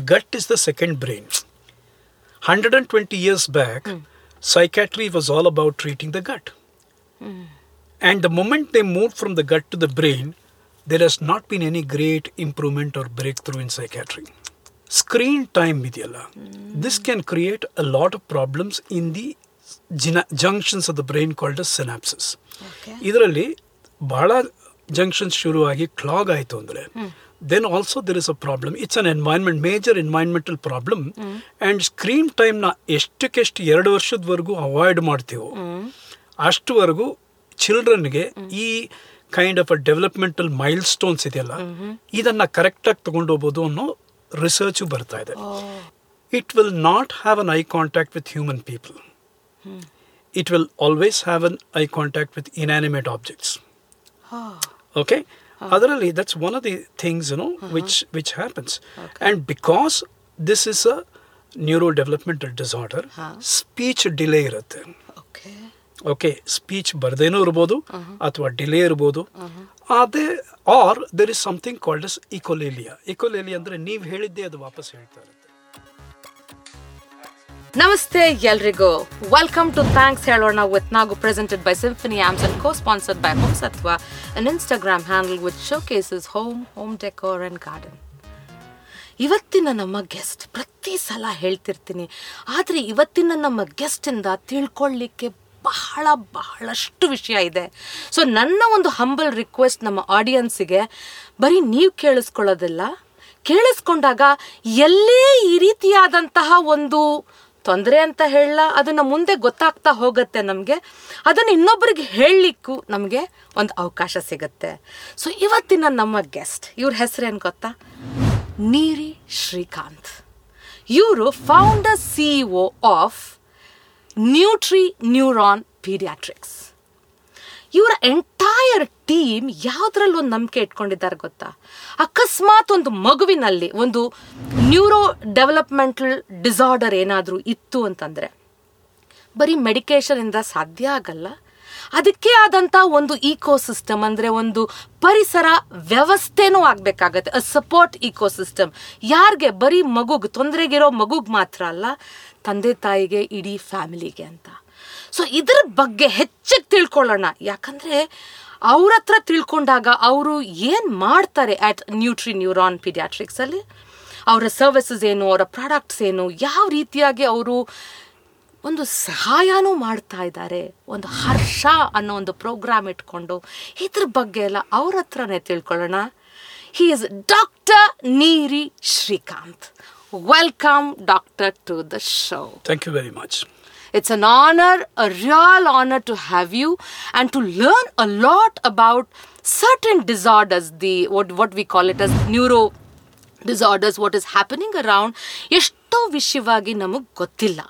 gut is the second brain. 120 years back, psychiatry was all about treating the gut. And the moment they moved from the gut to the brain, there has not been any great improvement or breakthrough in psychiatry. Screen time ಇದೆಯಲ್ಲ this can create a lot of problems in the gina- junctions of the brain called as synapses. Okay ಇದರಲ್ಲಿ ಬಹಳ junctions ಶುರುವಾಗಿ clog ಆಯಿತು ಅಂದರೆ then also there is a problem it's an environment major environmental problem and screen ಟೈಮ್ನ ಎಷ್ಟಕ್ಕೆಷ್ಟು ಎರಡು ವರ್ಷದವರೆಗೂ avoid ಮಾಡ್ತೀವೋ ಅಷ್ಟುವರೆಗೂ ಚಿಲ್ಡ್ರನ್ಗೆ ಈ kind of a developmental milestones ಇದೆಯಲ್ಲ ಇದನ್ನ ಕರೆಕ್ಟಾಗಿ ತಗೊಂಡು ಹೋಗ್ಬೋದು ಅನ್ನೋ ರಿಸರ್ಚು ಬರ್ತಾ ಇದೆ it will not have an eye contact with human people. It will always have an eye contact with inanimate objects. Okay? Otherly, that's one of the things, you know, which which happens. And because this is a neurodevelopmental disorder, speech delay ಇರುತ್ತೆ okay okay speech ಬರ್ದೇನೂ ಇರ್ಬೋದು ಅಥವಾ delay ಇರ್ಬೋದು ಅದೇ or there is something called as echolalia echolalia ಅಂದ್ರೆ ನೀವು ಹೇಳಿದ್ದೇ ಅದು ವಾಪಸ್ ಹೇಳ್ತಾ ಇರುತ್ತೆ ನಮಸ್ತೆ ಎಲ್ರಿಗೂ ವೆಲ್ಕಮ್ ಟು ಥ್ಯಾಂಕ್ಸ್ ಹೇಳೋಣ with Nagu presented by Symphony homes and co sponsored by home Satva on Instagram handle with showcases home home decor and garden ಇವತ್ತಿನ ನಮ್ಮ ಗೆಸ್ಟ್ ಪ್ರತಿ ಸಲ ಹೇಳ್ತಿರ್ತೀನಿ ಆದರೆ ಇವತ್ತಿನ ನಮ್ಮ ಗೆಸ್ಟಿಂದ ತಿಳ್ಕೊಳ್ಳಿಕ್ಕೆ ಬಹಳ ಬಹಳಷ್ಟು ವಿಷಯ ಇದೆ ಸೊ ನನ್ನ ಒಂದು ಹಂಬಲ್ ರಿಕ್ವೆಸ್ಟ್ ನಮ್ಮ ಆಡಿಯನ್ಸಿಗೆ ಬರೀ ನೀವು ಕೇಳಿಸ್ಕೊಳ್ಳೋದಿಲ್ಲ ಕೇಳಿಸ್ಕೊಂಡಾಗ ಎಲ್ಲೇ ಈ ರೀತಿಯಾದಂತಹ ಒಂದು ತೊಂದರೆ ಅಂತ ಹೇಳಲ್ಲ ಅದನ್ನು ಮುಂದೆ ಗೊತ್ತಾಗ್ತಾ ಹೋಗುತ್ತೆ ನಮಗೆ ಅದನ್ನು ಇನ್ನೊಬ್ಬರಿಗೆ ಹೇಳಲಿಕ್ಕೂ ನಮಗೆ ಒಂದು ಅವಕಾಶ ಸಿಗುತ್ತೆ ಸೊ ಇವತ್ತಿನ ನಮ್ಮ ಗೆಸ್ಟ್ ಇವ್ರ ಹೆಸರೇನು ಗೊತ್ತಾ ನೀರಿ ಶ್ರೀಕಾಂತ್ ಇವರು founder CEO of Nutri neuron Paediatrics ಇವರ ಎಂಟೈರ್ ಟೀಮ್ ಯಾವುದ್ರಲ್ಲಿ ಒಂದು ನಂಬಿಕೆ ಇಟ್ಕೊಂಡಿದ್ದಾರೆ ಗೊತ್ತಾ ಅಕಸ್ಮಾತ್ ಒಂದು ಮಗುವಿನಲ್ಲಿ ಒಂದು ನ್ಯೂರೋ ಡೆವಲಪ್ಮೆಂಟಲ್ ಡಿಸಾರ್ಡರ್ ಏನಾದರೂ ಇತ್ತು ಅಂತಂದರೆ ಬರೀ ಮೆಡಿಕೇಶನಿಂದ ಸಾಧ್ಯ ಆಗಲ್ಲ ಅದಕ್ಕೆ ಆದಂಥ ಒಂದು ಇಕೋಸಿಸ್ಟಮ್ ಅಂದರೆ ಒಂದು ಪರಿಸರ ವ್ಯವಸ್ಥೆನೂ ಆಗಬೇಕಾಗತ್ತೆ ಅ ಸಪೋರ್ಟ್ ಇಕೋಸಿಸ್ಟಮ್ ಯಾರಿಗೆ ಬರೀ ಮಗುಗೆ ತೊಂದರೆಗಿರೋ ಮಗುಗೆ ಮಾತ್ರ ಅಲ್ಲ ತಂದೆ ತಾಯಿಗೆ ಇಡೀ ಫ್ಯಾಮಿಲಿಗೆ ಅಂತ ಸೊ ಇದ್ರ ಬಗ್ಗೆ ಹೆಚ್ಚಿಗೆ ತಿಳ್ಕೊಳ್ಳೋಣ ಯಾಕಂದರೆ ಅವ್ರ ಹತ್ರ ತಿಳ್ಕೊಂಡಾಗ ಅವರು ಏನು ಮಾಡ್ತಾರೆ ಆಟ್ ನ್ಯೂಟ್ರಿ ನ್ಯೂರಾನ್ ಪೀಡಿಯಾಟ್ರಿಕ್ಸಲ್ಲಿ ಅವರ ಸರ್ವಿಸಸ್ ಏನು ಅವರ ಪ್ರಾಡಕ್ಟ್ಸ್ ಏನು ಯಾವ ರೀತಿಯಾಗಿ ಅವರು ಒಂದು ಸಹಾಯನೂ ಮಾಡ್ತಾ ಇದ್ದಾರೆ ಒಂದು ಹರ್ಷ ಅನ್ನೋ ಒಂದು ಪ್ರೋಗ್ರಾಮ್ ಇಟ್ಕೊಂಡು ಇದ್ರ ಬಗ್ಗೆ ಎಲ್ಲ ಅವ್ರ ಹತ್ರನೇ ತಿಳ್ಕೊಳ್ಳೋಣ ಹಿ is doctor Neeri Srikanth welcome doctor to the show Thank you very much. It's an honor, a real honor to have you and to learn a lot about certain disorders, the what, what we call it as neuro disorders, what is happening around. ಎಷ್ಟೋ ವಿಷಯವಾಗಿ ನಮಗೆ ಗೊತ್ತಿಲ್ಲ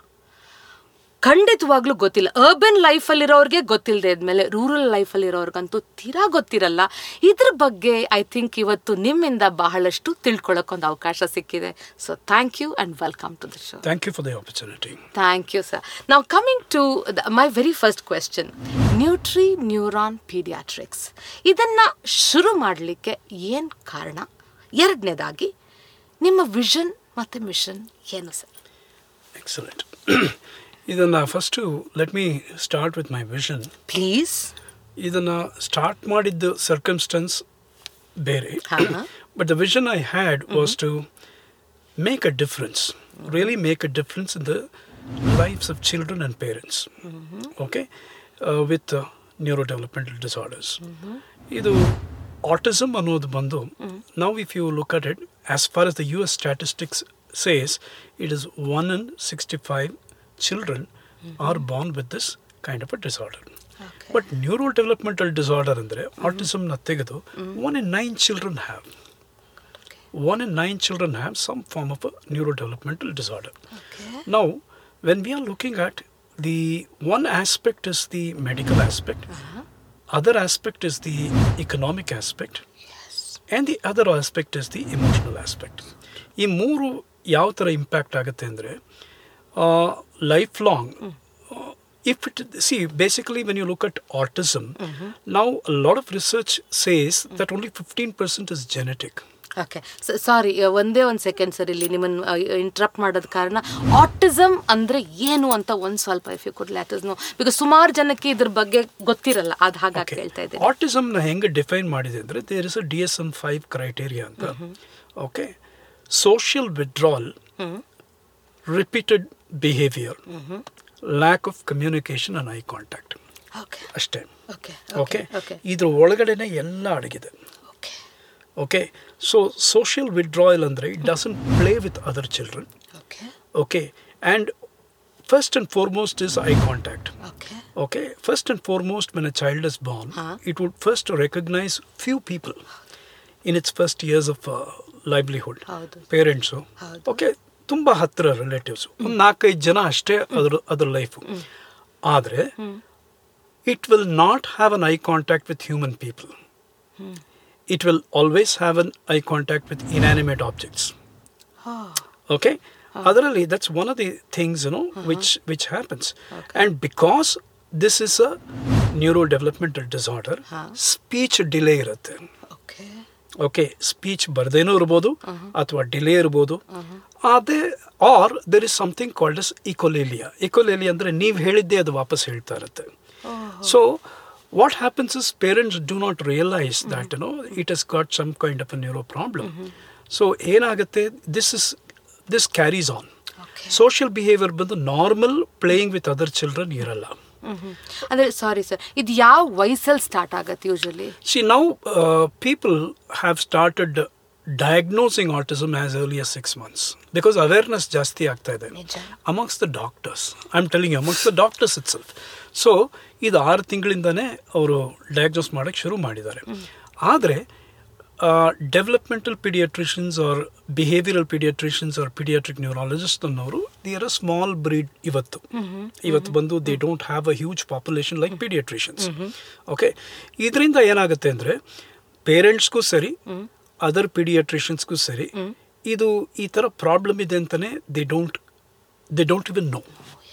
ಖಂಡಿತವಾಗ್ಲೂ ಗೊತ್ತಿಲ್ಲ urban ಲೈಫಲ್ಲಿರೋರಿಗೆ ಗೊತ್ತಿಲ್ಲದೆ ಇದ್ಮೇಲೆ rural ಲೈಫಲ್ಲಿರೋರ್ಗಂತೂ ತೀರಾ ಗೊತ್ತಿರಲ್ಲ ಇದ್ರ ಬಗ್ಗೆ ಐ ಥಿಂಕ್ ಇವತ್ತು ನಿಮ್ಮಿಂದ ಬಹಳಷ್ಟು ತಿಳ್ಕೊಳ್ಳೋಕ್ಕೊಂದು ಅವಕಾಶ ಸಿಕ್ಕಿದೆ so thank you and welcome to the show Thank you for the opportunity. Thank you, sir. Now, coming to the, my very first question Nutri neuron Paediatrics ಇದನ್ನು ಶುರು ಮಾಡಲಿಕ್ಕೆ ಏನು ಕಾರಣ ಎರಡನೇದಾಗಿ ನಿಮ್ಮ ವಿಷನ್ ಮತ್ತು ಮಿಷನ್ ಏನು ಸರ್ Excellent. ಇದನ್ನು first let me start with my vision please ಇದನ್ನು ಸ್ಟಾರ್ಟ್ ಮಾಡಿದ್ದು ಸರ್ಕಮ್ಸ್ಟೆನ್ಸ್ ಬೇರೆ ಹಾ. But the vision I had was to make a difference really make a difference in the lives of children and parents okay with neuro developmental disorders ಇದು autism ಅನ್ನೋದು ಬಂದು ನಾವು if you look at it as far as the U S statistics says it is one in sixty five children are born with this kind of a disorder but neuro developmental disorder ಅಂದರೆ ಆಟಿಸಮ್ನ ತೆಗೆದು one in nine children have one in nine children have some form of a neurodevelopmental disorder. Now, when we are looking at the one aspect is the medical aspect, other aspect is the economic aspect, and the other aspect is the emotional aspect. ಈ ಮೂರು ಯಾವ ಥರ impact ಆಗುತ್ತೆ ಅಂದರೆ lifelong if it see basically when you look at autism now a lot of research says that only 15% is genetic okay sorry ಒಂದೇ ಒಂದು second sir ಇಲ್ಲಿ ನಿಮ್ಮನ್ನು ಇಂಟ್ರಪ್ಟ್ ಮಾಡೋದ ಕಾರಣ ಆಟಿಸಮ್ ಅಂದ್ರೆ ಏನು ಅಂತ ಒಂದು ಸ್ವಲ್ಪ if you could let know because ಸುಮಾರು ಜನಕ್ಕೆ ಇದ್ರ ಬಗ್ಗೆ ಗೊತ್ತಿರಲ್ಲ ಅದು ಹಾಗಾಗಿ ಕೇಳ್ತಾ ಇದ್ದೀನಿ ಆಟಿಸಮ್ನ ಹೆಂಗೆ ಡಿಫೈನ್ ಮಾಡಿದೆ ಅಂದರೆ there is a D S M five criteria ಅಂತ okay social withdrawal repeated behaviour lack of communication and eye contact okay ಅಷ್ಟೇ ಓಕೆ ಓಕೆ ಓಕೆ ಇದ್ರ ಒಳಗಡೆನೆ ಎಲ್ಲ ಅಡಗಿದೆ okay okay so social withdrawal ಅಂದರೆ it doesn't play with other children okay okay and first and foremost is eye contact okay Okay, first and foremost, when a child is born, Huh? it would first recognize few people in its first years of uh, livelihood. ಹೌದು parents ಹೌದು. Okay ತುಂಬ ಹತ್ತಿರ relatives ಒಂದು ನಾಲ್ಕೈದು ಜನ ಅಷ್ಟೇ ಅದ್ರ ಅದ್ರ ಲೈಫು ಆದರೆ it will not have an eye contact with human people it will always have an eye contact with inanimate objects okay ಅದರಲ್ಲಿ that's one of the things you know which which happens and because this is a neurodevelopmental disorder ಹಾ. Speech delay ಇರುತ್ತೆ okay okay speech ಬರ್ದೇನೂ ಇರ್ಬೋದು ಅಥವಾ delay ಇರ್ಬೋದು ಅದೇ or there is something called as echolalia echolalia ಅಂದರೆ ನೀವು ಹೇಳಿದ್ದೇ ಅದು ವಾಪಸ್ ಹೇಳ್ತಾ ಇರುತ್ತೆ so what happens is parents do not realise that no it has got some kind of a neuro problem so ಏನಾಗುತ್ತೆ this is this carries on okay social behaviour ಬಂದು normal playing with other children ಇರಲ್ಲ ಅಂದ್ರೆ sorry sir ಇದು ಯಾವ ವಯಸ್ಸಲ್ಲಿ start ಆಗತ್ತೆ usually See, now uh, people have started diagnosing autism as early as six months because awareness ಜಾಸ್ತಿ ಆಗ್ತಾ ಇದೆ ನಿಜ. amongst the doctors. I'm telling you, amongst the doctors itself. So ಇದು ಆರು ತಿಂಗಳಿಂದನೇ ಅವರು ಡಯಾಗ್ನೋಸ್ ಮಾಡೋಕ್ಕೆ ಶುರು ಮಾಡಿದ್ದಾರೆ ಆದರೆ developmental paediatricians or behavioural paediatricians or paediatric neurologists ಅನ್ನೋರು they are a small breed ಇವತ್ತು ಇವತ್ತು ಬಂದು they don't have a huge population like paediatricians okay ಇದರಿಂದ ಏನಾಗುತ್ತೆ ಅಂದರೆ ಪೇರೆಂಟ್ಸ್ಗೂ ಸರಿ ಅದರ್ ಪೀಡಿಯಾಟ್ರಿಷನ್ಸ್ಗೂ ಸರಿ ಇದು ಈ ಥರ ಪ್ರಾಬ್ಲಮ್ ಇದೆ ಅಂತಲೇ they don't they don't even know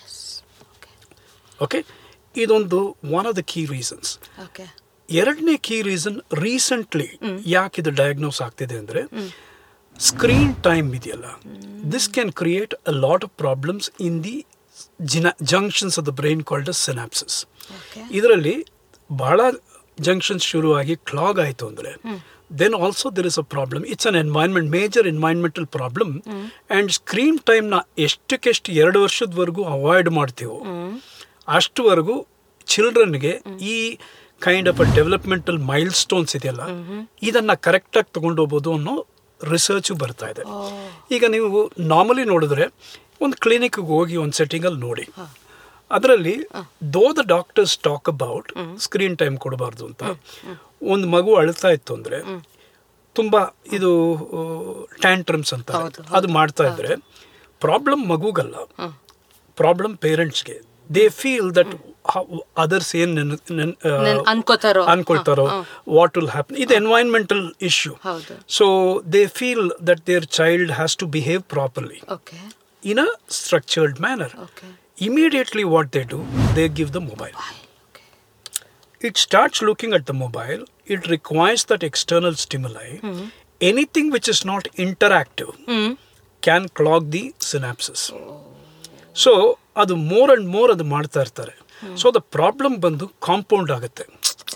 okay ಇದೊಂದು one of the key reasons okay ಎರಡನೇ ಕೀ ರೀಸನ್ ರೀಸೆಂಟ್ಲಿ ಯಾಕೆ ಇದು ಡಯಾಗ್ನೋಸ್ ಆಗ್ತಿದೆ ಅಂದರೆ ಸ್ಕ್ರೀನ್ ಟೈಮ್ ಇದೆಯಲ್ಲ this can create a lot of problems in the ಜಿನ junctions of the brain called as synapses okay ಇದರಲ್ಲಿ ಬಹಳ ಜಂಕ್ಷನ್ಸ್ ಶುರುವಾಗಿ ಕ್ಲಾಗ್ ಆಯಿತು ಅಂದರೆ then also there is a problem it's an environment major environmental problem and screen ಟೈಮ್ನ ಎಷ್ಟಕ್ಕೆಷ್ಟು ಎರಡು ವರ್ಷದವರೆಗೂ ಅವಾಯ್ಡ್ ಮಾಡ್ತೀವೋ ಅಷ್ಟುವರೆಗೂ ಚಿಲ್ಡ್ರನ್ಗೆ ಈ kind of a developmental milestones ಇದೆಯಲ್ಲ ಇದನ್ನ ಕರೆಕ್ಟಾಗಿ ತಗೊಂಡು ಹೋಗ್ಬೋದು ಅನ್ನೋ ರಿಸರ್ಚು ಬರ್ತಾ ಇದೆ ಈಗ ನೀವು ನಾರ್ಮಲಿ ನೋಡಿದ್ರೆ ಒಂದು ಕ್ಲಿನಿಕ್ಗೆ ಹೋಗಿ ಒಂದು ಸೆಟ್ಟಿಂಗಲ್ಲಿ ನೋಡಿ ಅದರಲ್ಲಿ though the doctors talk about screen time ಕೊಡಬಾರ್ದು ಅಂತ ಒಂದು ಮಗು ಅಳ್ತಾ ಇತ್ತು ಅಂದರೆ ತುಂಬ ಇದು ಟ್ಯಾಂಟ್ರಮ್ಸ್ ಅಂತ ಹೌದು, ಅದು ಮಾಡ್ತಾ ಇದ್ರೆ ಪ್ರಾಬ್ಲಮ್ ಮಗುಗಲ್ಲ ಪ್ರಾಬ್ಲಮ್ ಪೇರೆಂಟ್ಸ್ಗೆ ದೇ ಫೀಲ್ ದಟ್ ಅದರ್ಸ್ ಏನ್ ನೆನ್- ನೆನ್- ಆ, ನೆನ್- ಅನ್ಕೋತಾರೋ. ಅನ್ಕೊಳ್ತಾರೋ ವಾಟ್ ವಿಲ್ ಹ್ಯಾಪನ್ ಇದು ಎನ್ವೈರ್ಮೆಂಟಲ್ ಇಶ್ಯೂ ಹೌದು so they feel that their child has to behave properly okay in a structured manner. Okay Immediately, what they do, they give the mobile. Okay It starts looking at the mobile, it requires that external stimuli. Anything which is not interactive hmm can clog the synapses. So ಅದು more and more ಅದು ಮಾಡ್ತಾ ಇರ್ತಾರೆ so the problem ಬಂದು compound ಆಗುತ್ತೆ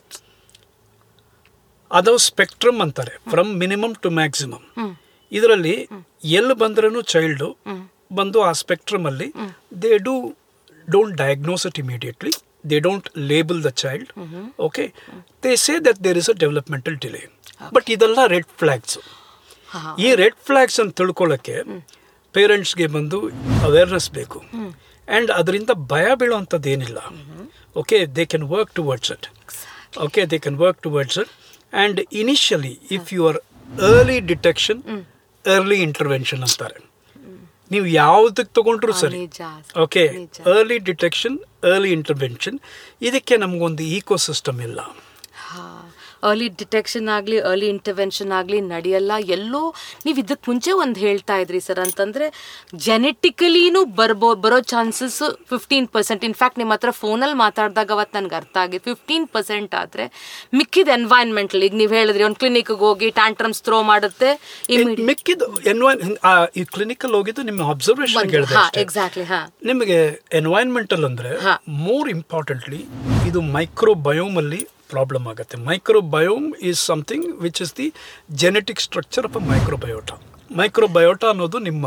ಅದು spectrum ಅಂತಾರೆ from minimum to maximum ಇದರಲ್ಲಿ ಎಲ್ಲಿ ಬಂದ್ರೂ ಚೈಲ್ಡು ಬಂದು ಆ ಸ್ಪೆಕ್ಟ್ರಮ್ ಅಲ್ಲಿ they do don't diagnose it immediately they don't label the child okay they say that there is a developmental delay but ಇದೆಲ್ಲ ರೆಡ್ ಫ್ಲಾಗ್ಸ್ ಹಾ ಈ ರೆಡ್ ಫ್ಲಾಗ್ಸ್ ಅಂತ ತಿಳ್ಕೊಳ್ಳೋಕ್ಕೆ ಪೇರೆಂಟ್ಸ್ಗೆ ಬಂದು ಅವೇರ್ನೆಸ್ ಬೇಕು ಆ್ಯಂಡ್ ಅದರಿಂದ ಭಯ ಬೀಳುವಂಥದ್ದು ಏನಿಲ್ಲ okay they can work towards it okay they can work towards it and initially if you are early detection early intervention ಅಂತಾರೆ ನೀವು ಯಾವುದಕ್ಕೆ ತಗೊಂಡ್ರು ಸರಿ ನಿಜ ಓಕೆ ನಿಜ. ಅರ್ಲಿ ಡಿಟೆಕ್ಷನ್ ಅರ್ಲಿ ಇಂಟರ್ವೆನ್ಷನ್ ಇದಕ್ಕೆ ನಮಗೊಂದು ಈಕೋ ಸಿಸ್ಟಮ್ ಇಲ್ಲ ಹಾ ಅರ್ಲಿ ಡಿಟೆಕ್ಷನ್ ಆಗಲಿ ಅರ್ಲಿ ಇಂಟರ್ವೆನ್ಷನ್ ಆಗಲಿ ನಡೆಯಲ್ಲ ಎಲ್ಲೋ ನೀವು ಇದಕ್ಕೆ ಮುಂಚೆ ಒಂದು ಹೇಳ್ತಾ ಇದ್ರಿ ಸರ್ ಅಂತಂದರೆ ಜೆನೆಟಿಕಲಿನೂ ಬರ್ಬೋ ಬರೋ ಚಾನ್ಸಸ್ ಫಿಫ್ಟೀನ್ ಪರ್ಸೆಂಟ್ ಇನ್ಫ್ಯಾಕ್ಟ್ ನಿಮ್ಮ ಹತ್ರ ಫೋನಲ್ಲಿ ಮಾತಾಡಿದಾಗ ಅವತ್ತು ನನಗೆ ಅರ್ಥ ಆಗಿದೆ ಫಿಫ್ಟೀನ್ ಪರ್ಸೆಂಟ್ ಆದರೆ ಮಿಕ್ಕಿದ ಎನ್ವೈರ್ನ್ಮೆಂಟಲ್ ಈಗ ನೀವು ಹೇಳಿದ್ರಿ ಒಂದು ಕ್ಲಿನಿಕ್ಗೆ ಹೋಗಿ ಟ್ಯಾಂಟ್ರಮ್ಸ್ ಥ್ರೋ ಮಾಡುತ್ತೆ ಇನ್ ಮಿಕ್ಕಿದ್ದು ಎನ್ವೈನ್ ಈ ಕ್ಲಿನಿಕಲ್ ಹೋಗಿದ್ದು ನಿಮ್ಮ ಅಬ್ಸರ್ವೇಷನ್ ಹೇಳಿದೆ ಹಾಂ ಅಷ್ಟೇ. ಎಕ್ಸಾಕ್ಟ್ಲಿ ಹಾಂ ನಿಮಗೆ ಎನ್ವೈರನ್ಮೆಂಟಲ್ ಅಂದ್ರೆ ಹಾ. ಮೋರ್ ಇಂಪಾರ್ಟೆಂಟ್ಲಿ ಇದು ಮೈಕ್ರೋಬಯೋಮ್ ಅಲ್ಲಿ ಪ್ರಾಬ್ಲಮ್ ಆಗುತ್ತೆ microbiome is something which is the genetic structure of a microbiota microbiota ಅನ್ನೋದು ನಿಮ್ಮ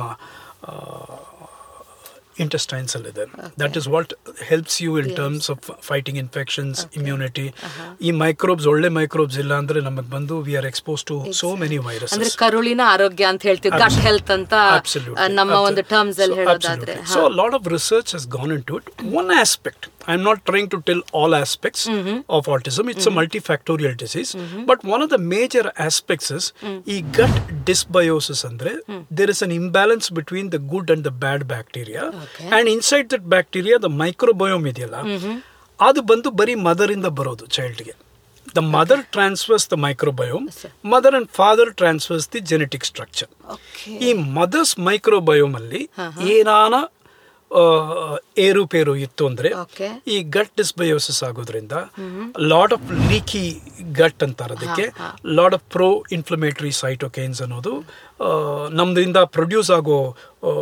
ಇಂಟೆಸ್ಟೈನ್ಸ್ ಅಲ್ಲಿದೆ that is what helps you in terms of fighting infections immunity ಈ ಮೈಕ್ರೋಬ್ಸ್ ಒಳ್ಳೆ ಮೈಕ್ರೋಬ್ಸ್ ಇಲ್ಲ ಅಂದ್ರೆ ನಮಗೆ ಬಂದು we are expose to so many virus ಅಂದ್ರೆ ಕರುಳಿನ ಆರೋಗ್ಯ ಅಂತ ಹೇಳ್ತೀವಿ ಗಟ್ ಹೆಲ್ತ್ ಅಂತ Absolutely. ಆ, ನಮ್ಮ ಒಂದು Absolutely. ಟರ್ಮ್ಸ್ ಅಲ್ಲಿ So, ಹೇಳೋದಾದ್ರೆ absolutely. So a lot of research has gone into it. One aspect, I'm not trying to tell all aspects of autism. It's a multifactorial disease. But one of the major aspects is ಈ gut dysbiosis ಅಂದ್ರೆ there is an imbalance between the good and the bad bacteria. Okay. And inside that bacteria, the microbiome ಇದೆಯಲ್ಲ ಅದು ಬಂದು ಬರೀ mother ಇಂದ ಬರೋದು ಚೈಲ್ಡ್ಗೆ the mother transfers the microbiome Yes, sir. Mother and father transfers the genetic structure okay ಈ mother's microbiome ಅಲ್ಲಿ ಏನಾನ ಆ, ಏರುಪೇರು ಇತ್ತು ಅಂದ್ರೆ Okay. ಈ ಗಟ್ ಡಿಸ್ಬಯೋಸಿಸ್ ಆಗೋದ್ರಿಂದ ಲಾಟ್ ಆಫ್ ಲೀಕಿ ಗಟ್ ಅಂತಾರೆ ಅದಕ್ಕೆ lot of pro inflammatory cytokines ಅನ್ನೋದು ಆ, ನಮ್ದಿಂದ ಪ್ರೊಡ್ಯೂಸ್ ಆಗೋ ಆ,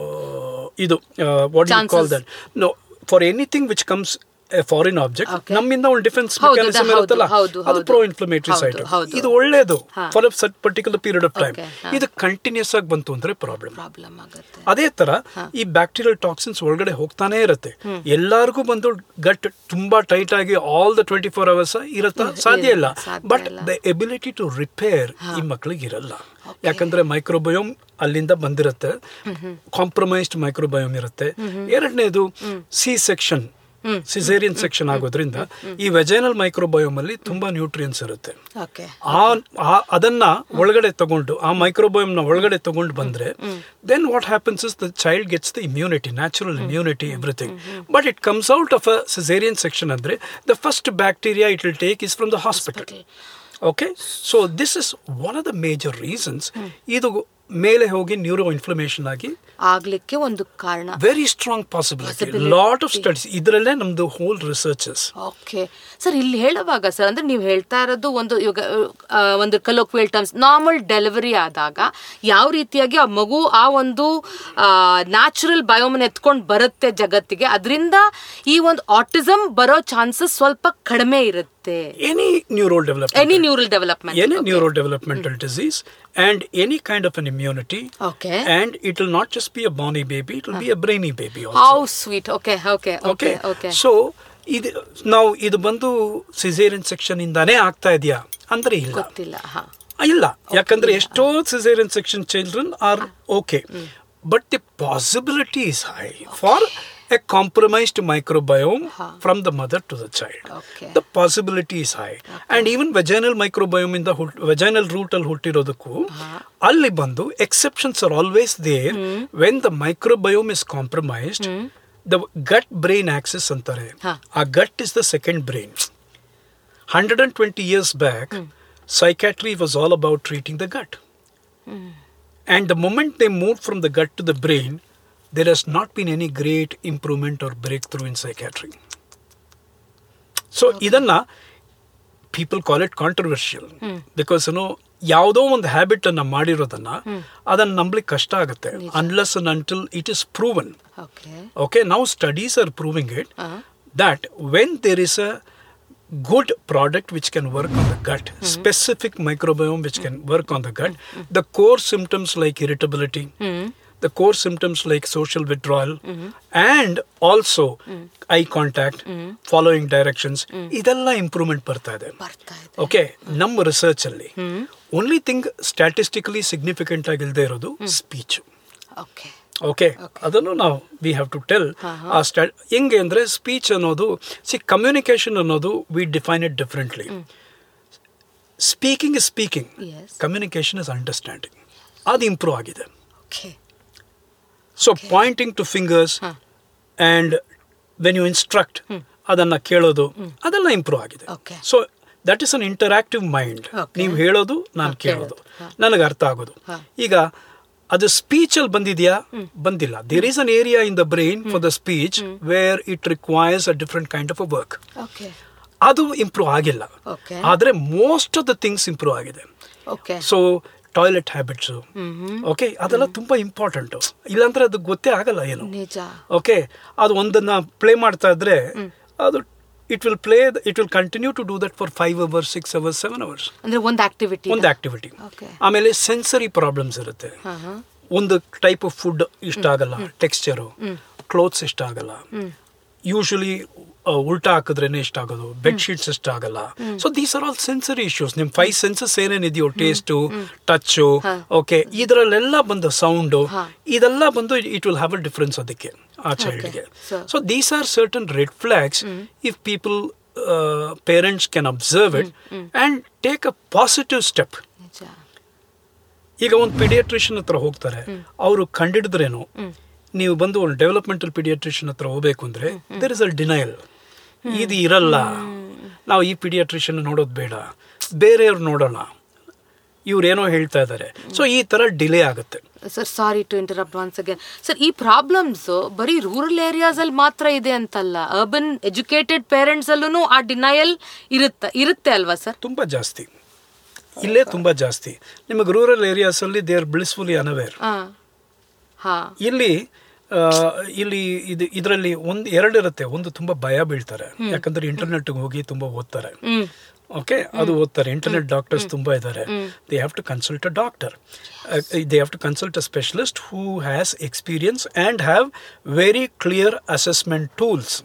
ಇದು what you call Chances. That no for anything which comes foreign object Okay. ನಮ್ಮಿಂದ ಒಂದು ಡಿಫೆನ್ಸ್ ಹೌದು, ಮೆಕ್ಯಾನಿಸಮ್ ಹೌದು, ಇರುತ್ತಲ್ಲ ಹೌದು, ಅದು ಹೌದು. ಪ್ರೋ ಇನ್ಫ್ಲಮೇಟರಿ ಹೌದು, ಸೈಟ್ ಹೌದು. ಇದು ಒಳ್ಳೇದು ಹಾ. For a particular period of time Okay, ಹಾ. ಇದು ಕಂಟಿನ್ಯೂಸ್ ಆಗಿ ಬಂತು ಅಂದ್ರೆ ಪ್ರಾಬ್ಲಮ್ ಪ್ರಾಬ್ಲಮ್ ಆಗುತ್ತೆ ಅದೇ ತರ ಈ ಬ್ಯಾಕ್ಟೀರಿಯಲ್ ಟಾಕ್ಸಿನ್ಸ್ ಒಳಗಡೆ ಹೋಗ್ತಾನೆ ಇರುತ್ತೆ ಎಲ್ಲರಿಗೂ ಬಂದು ಗಟ್ ತುಂಬಾ ಟೈಟ್ ಆಗಿ all the twenty four hours ಇರುತ್ತಾ ಸಾಧ್ಯ ಇಲ್ಲ ಸಾಧ್ಯ ಬಟ್ ಇಲ್ಲ. ದ ಎಬಿಲಿಟಿ ಟು ರಿಪೇರ್ ಈ ಮಕ್ಳಿಗೆ ಇರಲ್ಲ ಯಾಕಂದ್ರೆ ಮೈಕ್ರೋಬಯೋಮ್ ಅಲ್ಲಿಂದ ಬಂದಿರುತ್ತೆ ಕಾಂಪ್ರಮೈಸ್ಡ್ ಮೈಕ್ರೋಬಯೋಮ್ ಇರುತ್ತೆ ಎರಡನೇದು ಸಿ ಸೆಕ್ಷನ್ ಸಿಸೇರಿಯನ್ ಸೆಕ್ಷನ್ ಆಗೋದ್ರಿಂದ ಈ ವೆಜೈನಲ್ ಮೈಕ್ರೋಬಯೋಮ್ ಅಲ್ಲಿ ತುಂಬಾ ನ್ಯೂಟ್ರಿಯನ್ಸ್ ಇರುತ್ತೆ ಓಕೆ ಆ ಆ- ಅದನ್ನ ಒಳಗಡೆ ತಗೊಂಡು ಆ ಮೈಕ್ರೋಬಯೋಮ್ ನ ಒಳಗಡೆ ತಗೊಂಡು ಬಂದ್ರೆ then what happens is the child gets the immunity natural immunity everything but it comes out of a caesarean section ಅಂದ್ರೆ the first bacteria it will take is from the hospital okay so this is one of the major reasons ಇದು ಮೇಲೆ ಹೋಗಿ neuro inflammation ಆಗಿ ಆಗ್ಲಿಕ್ಕೆ ಒಂದು ಕಾರಣ very strong possibility Possibility. Lot of studies ಇದರಲ್ಲೇ ನಮ್ದು ಹೋಲ್ ರಿಸರ್ಚಸ್ ಓಕೆ ಸರ್ ಇಲ್ಲಿ ಹೇಳುವಾಗ ಸರ್ ಅಂದ್ರೆ ನೀವು ಹೇಳ್ತಾ ಇರೋದು ಒಂದು ಇವಾಗ ಆ, ಒಂದು ಕಲೋಕ್ವಿಯಲ್ ಟರ್ಮ್ಸ್ ನಾರ್ಮಲ್ ಡೆಲಿವರಿ ಆದಾಗ ಯಾವ ರೀತಿಯಾಗಿ ಆ ಮಗು ಆ ಒಂದು ನ್ಯಾಚುರಲ್ ಬಯೋಮನ್ ಎತ್ಕೊಂಡು ಬರುತ್ತೆ ಜಗತ್ತಿಗೆ ಅದರಿಂದ ಈ ಒಂದು ಆಟಿಸಮ್ ಬರೋ ಚಾನ್ಸಸ್ ಸ್ವಲ್ಪ ಕಡಿಮೆ ಇರುತ್ತೆ any neuro development any neural development any neurodevelopmental disease and any kind of an immunity okay and it will not just be a bonny baby it will be a brainy baby also how sweet okay okay okay okay okay so ಇದು ನಾವು ಇದು ಬಂದು caesarean section ಇಂದಾನೇ ಆಗ್ತಾ ಇದೆಯಾ ಅಂದ್ರೆ ಇಲ್ಲ ಗೊತ್ತಿಲ್ಲ ಹಾ ಇಲ್ಲ ಯಾಕಂದ್ರೆ ಎಷ್ಟೋ caesarean section children are okay but the possibility is high for a compromised microbiome from the mother to the child okay the possibility is high and even vaginal microbiome ಇಂದ ವೆಜೈನಲ್ ರೂಟ್ ಅಲ್ಲಿ ಹುಟ್ಟಿರೋದಕ್ಕೂ ಅಲ್ಲಿ ಬಂದು exceptions are always there when the microbiome is compromised the gut brain axis ಅಂತಾರೆ ಹಾ. ಆ gut is the second brain hundred and twenty years back psychiatry was all about treating the gut. And the moment they moved from the gut to the brain, there has not been any great improvement or breakthrough in psychiatry. So, ಇದನ್ನ people call it controversial because ಏನೋ ಯಾವುದೋ ಒಂದು habit ಅನ್ನ ಮಾಡಿರೋದನ್ನ ಅದನ್ನ ನಂಬಲಿಕ್ಕೆ ಕಷ್ಟ ಆಗುತ್ತೆ unless and until it is proven okay Okay, now studies are proving it that when there is a good product which can work on the gut, specific microbiome which can work on the gut, the core symptoms like irritability, the core symptoms like social withdrawal, and also eye contact, following directions, ಇದೆಲ್ಲ improvement ಬರ್ತಾ ಇದೆ ಬರ್ತಾ ಇದೆ okay ನಮ್ಮ research ಅಲ್ಲಿ only thing statistically significant ಆಗಿಲ್ಲದೆ ಇರೋದು speech okay okay ಅದನ್ನು ನಾವು ವಿ ಹ್ಯಾವ್ ಟು ಟೆಲ್ ಆ ಸ್ಟಾ ಹೆಂಗೆ ಅಂದರೆ ಸ್ಪೀಚ್ ಅನ್ನೋದು ಸಿ ಕಮ್ಯುನಿಕೇಶನ್ ಅನ್ನೋದು we define it differently speaking is speaking Yes. Communication is understanding ಅದು ಇಂಪ್ರೂವ್ ಆಗಿದೆ okay so pointing to fingers and when you instruct ಅದನ್ನು ಕೇಳೋದು ಅದೆಲ್ಲ ಇಂಪ್ರೂವ್ ಆಗಿದೆ Okay. So that is an interactive mind Okay. ನೀವು ಹೇಳೋದು ನಾನು ಕೇಳೋದು ನನಗೆ ಅರ್ಥ ಆಗೋದು ಈಗ ಅದು ಸ್ಪೀಚ್ ಅಲ್ಲಿ ಬಂದಿದ್ಯಾ ಬಂದಿಲ್ಲ there is an area in the brain for the speech where it requires a different kind of a work okay ಅದು ಇಂಪ್ರೂವ್ ಆಗಿಲ್ಲ ಓಕೆ ಆದ್ರೆ most of the things improve ಆಗಿದೆ okay so toilet habits okay ಅದೆಲ್ಲ ತುಂಬಾ important ಇಲ್ಲಾಂದ್ರೆ ಅದು ಗೊತ್ತೇ ಆಗಲ್ಲ ಏನು ನಿಜ ಓಕೆ ಅದು ಒಂದನ್ನ ಪ್ಲೇ ಮಾಡ್ತಾ ಇದ್ರೆ ಅದು it will play it will continue to do that for five hours six hours seven hours ಅಂದ್ರೆ ಒಂದು ಆಕ್ಟಿವಿಟಿ ಒಂದು ಆಕ್ಟಿವಿಟಿ ಓಕೆ ಆಮೇಲೆ ಸೆನ್ಸರಿ ಪ್ರಾಬ್ಲಮ್ಸ್ ಇರುತ್ತೆ ಹಾ ಹಾ ಒಂದು ಟೈಪ್ ಆಫ್ ಫುಡ್ ಇಷ್ಟ ಆಗಲ್ಲ ಟೆಕ್ಸ್ಚರು ಕ್ಲೋತ್ಸ್ ಇಷ್ಟ ಆಗಲ್ಲ ಯೂಶಲಿ ಉಲ್ಟಾ ಹಾಕಿದ್ರೇನೆ ಇಷ್ಟ ಆಗೋದು ಬೆಡ್ ಶೀಟ್ಸ್ ಇಷ್ಟ ಆಗಲ್ಲ so these are all sensory issues ನಿಮ್ ಫೈವ್ ಸೆನ್ಸಸ್ ಏನೇನಿದೆಯೋ ಟೇಸ್ಟು ಟಚ್ಚು ಓಕೆ ಇದರಲ್ಲೆಲ್ಲ ಬಂದು ಸೌಂಡು ಇದೆಲ್ಲ ಬಂದು it will have a difference ಅದಕ್ಕೆ ಆ ಚೈಲ್ಡ್ಗೆ So- so these are certain red flags if people parents can observe it and take a positive step ನಿಜ ಈಗ ಒಂದು ಪೀಡಿಯಾಟ್ರಿಷಿಯನ್ ಹತ್ರ ಹೋಗ್ತಾರೆ ಅವರು ಕಂಡಿಡಿದ್ರೇನು ನೀವು ಬಂದು ಒಂದು ಡೆವಲಪ್ಮೆಂಟಲ್ ಪೀಡಿಯಾಟ್ರಿಷಿಯನ್ ಹತ್ರ ಹೋಗ್ಬೇಕು ಅಂದ್ರೆ ದೇರ್ ಇಸ್ ಅ ಡಿನಯಲ್ ಇದು ಇರಲ್ಲ ನಾವು ಈ ಪೀಡಿಯಾಟ್ರಿಷಿಯನ್ ನೋಡೋದು ಬೇಡ ಬೇರೆಯವ್ರು ನೋಡೋಣ ಇವ್ರೇನೋ ಹೇಳ್ತಾ ಇದ್ದಾರೆ ಸೊ ಈ ತರ ಡಿಲೇ ಆಗುತ್ತೆ sir sorry to interrupt once again sir ಈ ಪ್ರಾಬ್ಲಮ್ಸ್ ಬರೀ ರೂರಲ್ ಏರಿಯಾಸ್ ಅಲ್ಲಿ ಮಾತ್ರ ಇದೆ ಅಂತಲ್ಲ ಅರ್ಬನ್ ಎಜುಕೇಟೆಡ್ ಪೇರೆಂಟ್ಸ್ ಅಲ್ಲೂ ಆ ಡಿನಯಲ್ ಇರುತ್ತೆ ಇರುತ್ತೆ ಅಲ್ವಾ ಸರ್ ತುಂಬಾ ಜಾಸ್ತಿ ಇಲ್ಲೇ ತುಂಬಾ ಜಾಸ್ತಿ ನಿಮಗೆ ರೂರಲ್ ಏರಿಯಾಸ್ ಅಲ್ಲಿ ದೇ ಆರ್ ಬ್ಲಿಸ್ಫುಲಿ ಅನವೇರ್ ಹಾ ಹಾ ಇಲ್ಲಿ ಆ, ಇಲ್ಲಿ ಇದು ಇದರಲ್ಲಿ ಒಂದು ಎರಡು ಇರುತ್ತೆ ಒಂದು ತುಂಬಾ ಭಯ ಬೀಳ್ತಾರೆ ಯಾಕಂದ್ರೆ ಇಂಟರ್ನೆಟ್ ಹೋಗಿ ತುಂಬಾ ಓದ್ತಾರೆ ಹ್ಮ್ ಓಕೆ ಅದು ಓದ್ತಾರೆ ಇಂಟರ್ನೆಟ್ ಡಾಕ್ಟರ್ಸ್ ತುಂಬಾ ಇದ್ದಾರೆ they have to consult a doctor they have to consult a specialist who has experience and have very clear assessment tools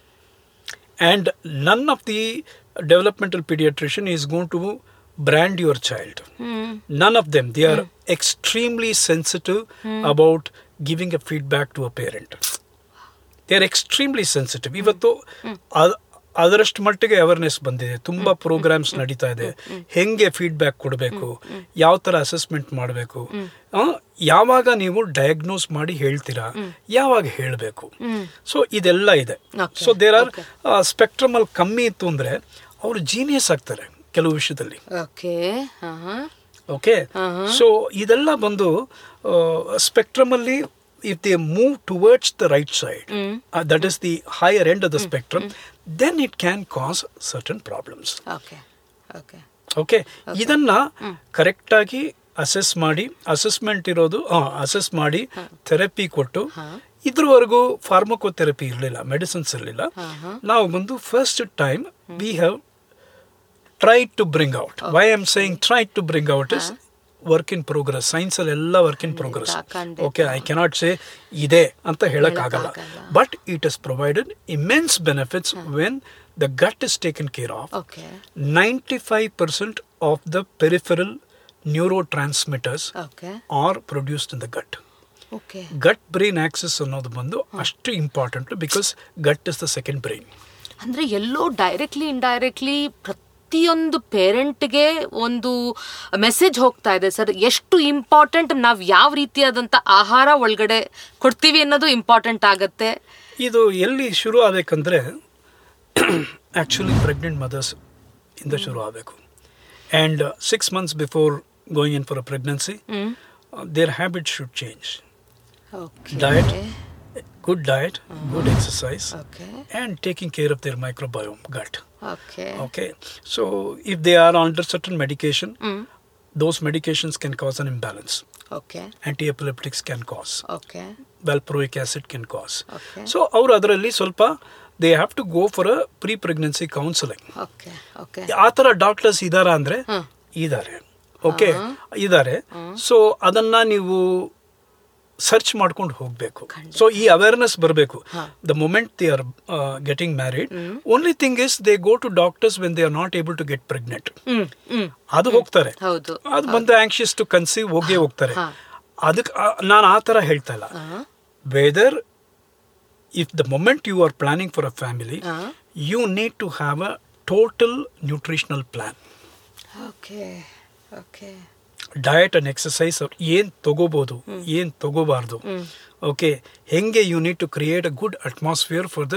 and none of the developmental pediatrician is going to brand your child none of them they are extremely sensitive about giving a feedback to a parent they are extremely sensitive ಇವತ್ತು ಅದ್- ಅದರಷ್ಟು ಮಟ್ಟಿಗೆ awareness ಬಂದಿದೆ ತುಂಬಾ programmes ನಡೀತಾ ಇದೆ ಹೆಂಗೆ feedback ಕೊಡಬೇಕು ಯಾವ ತರ ಅಸೆಸ್ಮೆಂಟ್ ಮಾಡಬೇಕು ಯಾವಾಗ ನೀವು ಡಯಾಗ್ನೋಸ್ ಮಾಡಿ ಹೇಳ್ತೀರಾ ಯಾವಾಗ ಹೇಳಬೇಕು ಸೊ ಇದೆಲ್ಲ ಇದೆ Okay. So there are spectrum ಅಲ್ಲಿ ಕಮ್ಮಿ ಇತ್ತು ಅಂದ್ರೆ ಅವರು ಜೀನಿಯಸ್ ಆಗ್ತಾರೆ ಕೆಲವು ವಿಷಯದಲ್ಲಿ ಓಕೆ ಹಾ ಹಾ ಓಕೆ ಸೊ ಇದೆಲ್ಲ ಬಂದು ಸ್ಪೆಕ್ಟ್ರಮ್ ಅಲ್ಲಿ if they move towards the right side that is the higher end of the spectrum then it can cause certain problems okay okay okay ಇದನ್ನ ಕರೆಕ್ಟ್ ಆಗಿ ಅಸೆಸ್ ಮಾಡಿ ಅಸೆಸ್ಮೆಂಟ್ ಇರೋದು assess ಮಾಡಿ therapy ಕೊಟ್ಟು ಇದ್ರವರೆಗೂ ಫಾರ್ಮಕೋಥೆರಪಿ ಇರಲಿಲ್ಲ medicines ಇರಲಿಲ್ಲ ನಾವು ಬಂದು first time we have try to bring out why am saying try to bring out is work in progress science ಅಲ್ಲಿ ಎಲ್ಲ ವರ್ಕ್ ಇನ್ ಪ್ರೋಗ್ರೆಸ್ ಖಂಡಿತ. ಓಕೆ ಐ ಕೆನಾಟ್ ಸೇ ಇದೆ ಅಂತ ಹೇಳಕ್ ಆಗಲ್ಲ ಹೇಳಕ್ಕಾಗಲ್ಲ. But it is provided immense benefits when the gut is taken care of okay 95% of the peripheral neurotransmitters okay are produced in the gut. Okay gut brain axis ಅನ್ನೋದು ಬಂದು ಅಷ್ಟು important because gut is the second brain ಅಂದ್ರೆ ಎಲ್ಲೋ directly indirectly ಪ್ರತಿಯೊಂದು ಪೇರೆಂಟ್ಗೆ ಒಂದು message ಹೋಗ್ತಾ ಇದೆ sir ಎಷ್ಟು ಇಂಪಾರ್ಟೆಂಟ್ ನಾವು ಯಾವ ರೀತಿಯಾದಂಥ ಆಹಾರ ಒಳಗಡೆ ಕೊಡ್ತೀವಿ ಅನ್ನೋದು ಇಂಪಾರ್ಟೆಂಟ್ ಆಗತ್ತೆ ಇದು ಎಲ್ಲಿ ಶುರು ಆಗಬೇಕಂದ್ರೆ ಆ್ಯಕ್ಚುಲಿ ಪ್ರೆಗ್ನೆಂಟ್ ಮದರ್ಸ್ ಇಂದ ಶುರು ಆಗಬೇಕು and six months before going in for a pregnancy their habit should change diet good diet good exercise okay and taking care of their microbiome gut. Okay Okay, so if they are under certain medication, those medications can cause an imbalance. Okay Anti-epileptics can cause, okay valproic acid can cause. Okay. So ಅವರು ಅದರಲ್ಲಿ ಸ್ವಲ್ಪ they have to go for a pre pregnancy counselling okay okay ಆ ಥರ doctors ಇದಾರ ಅಂದ್ರೆ ಇದ್ದಾರೆ okay ಇದ್ದಾರೆ so ಅದನ್ನ ನೀವು ಸರ್ಚ್ ಮಾಡ್ಕೊಂಡು ಹೋಗ್ಬೇಕು ಸೊ ಈ ಅವೇರ್ನೆಸ್ ಬರಬೇಕು the moment they are getting married only thing is they go to doctors when they are not able to get pregnant hmm hmm ಅದು ಹೋಗ್ತಾರೆ ಹೌದು ಅದು ಬಂದು ಆಂಕ್ಷಿಯಸ್ ಟು ಕನ್ಸೀವ್ ಹೋಗೇ ಹೋಗ್ತಾರೆ ಅದಕ್ಕೆ ನಾನು ಆ ಥರ ಹೇಳ್ತಾ ಇಲ್ಲ whether if the moment you are planning for a family you need to have a total nutritional plan okay okay diet and exercise ಏನ್ ತಗೋಬಹುದು ಏನ್ ತಗೋಬಾರ್ದು ಓಕೆ ಹೆಂಗೆ you need to create a good atmosphere for the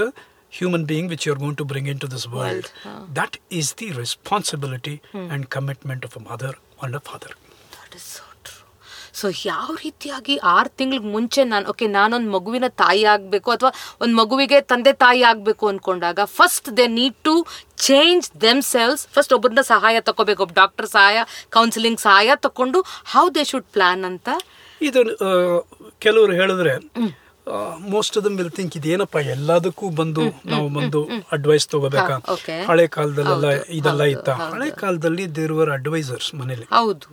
human being which you're going to bring into this world. World, That is the responsibility and commitment of a mother and a father. That is so true so ಯಾವ ರೀತಿಯಾಗಿ ಆರು ತಿಂಗಳಿಗೆ ಮುಂಚೆ ನಾನು okay ನಾನೊಂದು ಮಗುವಿನ ತಾಯಿ ಆಗಬೇಕು ಅಥವಾ ಒಂದು ಮಗುವಿಗೆ ತಂದೆ ತಾಯಿ ಆಗಬೇಕು ಅಂದ್ಕೊಂಡಾಗ first they need to change themselves first ಒಬ್ಬರನ್ನ ಸಹಾಯ ತಗೋಬೇಕು ಒಬ್ಬ ಡಾಕ್ಟರ್ ಸಹಾಯ ಕೌನ್ಸಿಲಿಂಗ್ ಸಹಾಯ ತಗೊಂಡು ಹೌ ದೇ ಶುಡ್ ಪ್ಲಾನ್ ಅಂತ ಇದು ಆ, ಕೆಲವರು ಹೇಳಿದ್ರೆ most of them will think ಇದೇನಪ್ಪ ಎಲ್ಲದಕ್ಕೂ ಬಂದು ನಾವು ಬಂದು ಅಡ್ವೈಸ್ ತಗೋಬೇಕಾ ಹಾ, okay. ಹಳೆ ಕಾಲದಲ್ಲೆಲ್ಲ ಹೌದು, ಇದೆಲ್ಲ ಹೌದು, ಇತ್ತ ಹಳೆ ಕಾಲದಲ್ಲಿ ದೇರ್ ವರ್ ಅಡ್ವೈಸರ್ಸ್ ಮನೇಲಿ ಹೌದು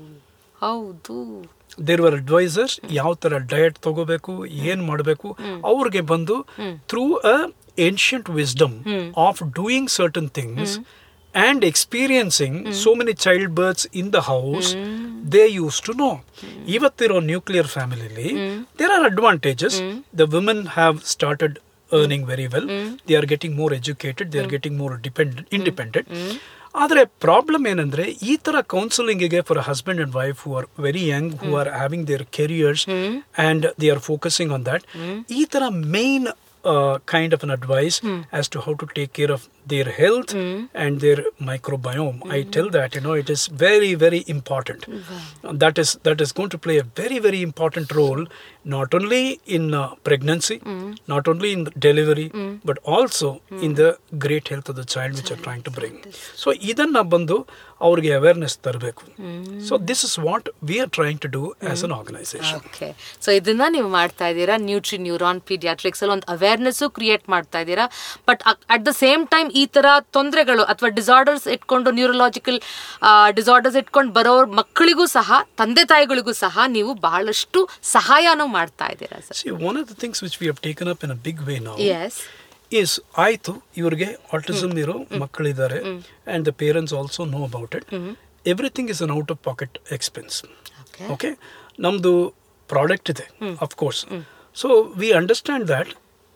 ಹೌದು ದೇರ್ ವರ್ ಅಡ್ವೈಸರ್ಸ್ ಯಾವ ತರ ಡಯಟ್ ತಗೋಬೇಕು ಏನ್ ಮಾಡಬೇಕು ಅವ್ರಿಗೆ ಬಂದು through a ancient wisdom of doing certain things and experiencing so many childbirths in the house, they used to know. ಇವತ್ತಿರೋ ನ್ಯೂಕ್ಲಿಯರ್ ಫ್ಯಾಮಿಲಿಲಿ there are advantages the women have started earning very well. They are getting more educated. They are getting more dependent, independent. ಆದರೆ problem ಏನಂದ್ರೆ ಈ ತರ ಕೌನ್ಸಿಲಿಂಗಿಗೆ for husband and wife who are very young who are having their careers and they are focusing on that ಈ ತರ main kind of an advice as to how to take care of their health and their microbiome. I tell that you know it is very very important. That is that is going to play a very very important role not only in uh, pregnancy, not only in the delivery, but also in the great health of the child which you're trying to bring. So ಇದನ್ನ ಬಂದು ಅವ್ರಿಗೆ awareness ತರಬೇಕು so this is what we are trying to do as an organisation okay so ಇದನ್ನ ನೀವು ಮಾಡ್ತಾ ಇದ್ದೀರಾ nutri neuron paediatrics ಅಲ್ಲಿ ಒಂದು ಅವೇರ್ನೆಸ್ ಕ್ರಿಯೇಟ್ ಮಾಡ್ತಾ ಇದ್ದೀರಾ but at the same time ಈ ತರ ತೊಂದರೆಗಳು ಅಥವಾ ಡಿಸಾರ್ಡರ್ಸ್ ಇಟ್ಕೊಂಡು ನ್ಯೂರಲಾಜಿಕಲ್ ಡಿಸಾರ್ಡರ್ಸ್ ಇಟ್ಕೊಂಡು ಬರೋ ಮಕ್ಕಳಿಗೂ ಸಹ ತಂದೆ ತಾಯಿಗಳಿಗೂ ಸಹ ನೀವು ಬಹಳಷ್ಟು ಸಹಾಯನೂ ಮಾಡ್ತಾ ಇದ್ದೀರಾ sir See, one of the things which we have taken up in a big way now yes is ಆಯ್ತು ಇವ್ರಿಗೆ ಆಟಿಸಮ್ ಇರೋ ಮಕ್ಕಳಿದ್ದಾರೆ and the parents also know about it everything is an out of pocket expense okay okay ನಮ್ಮದು product ಇದೆ of course so we understand that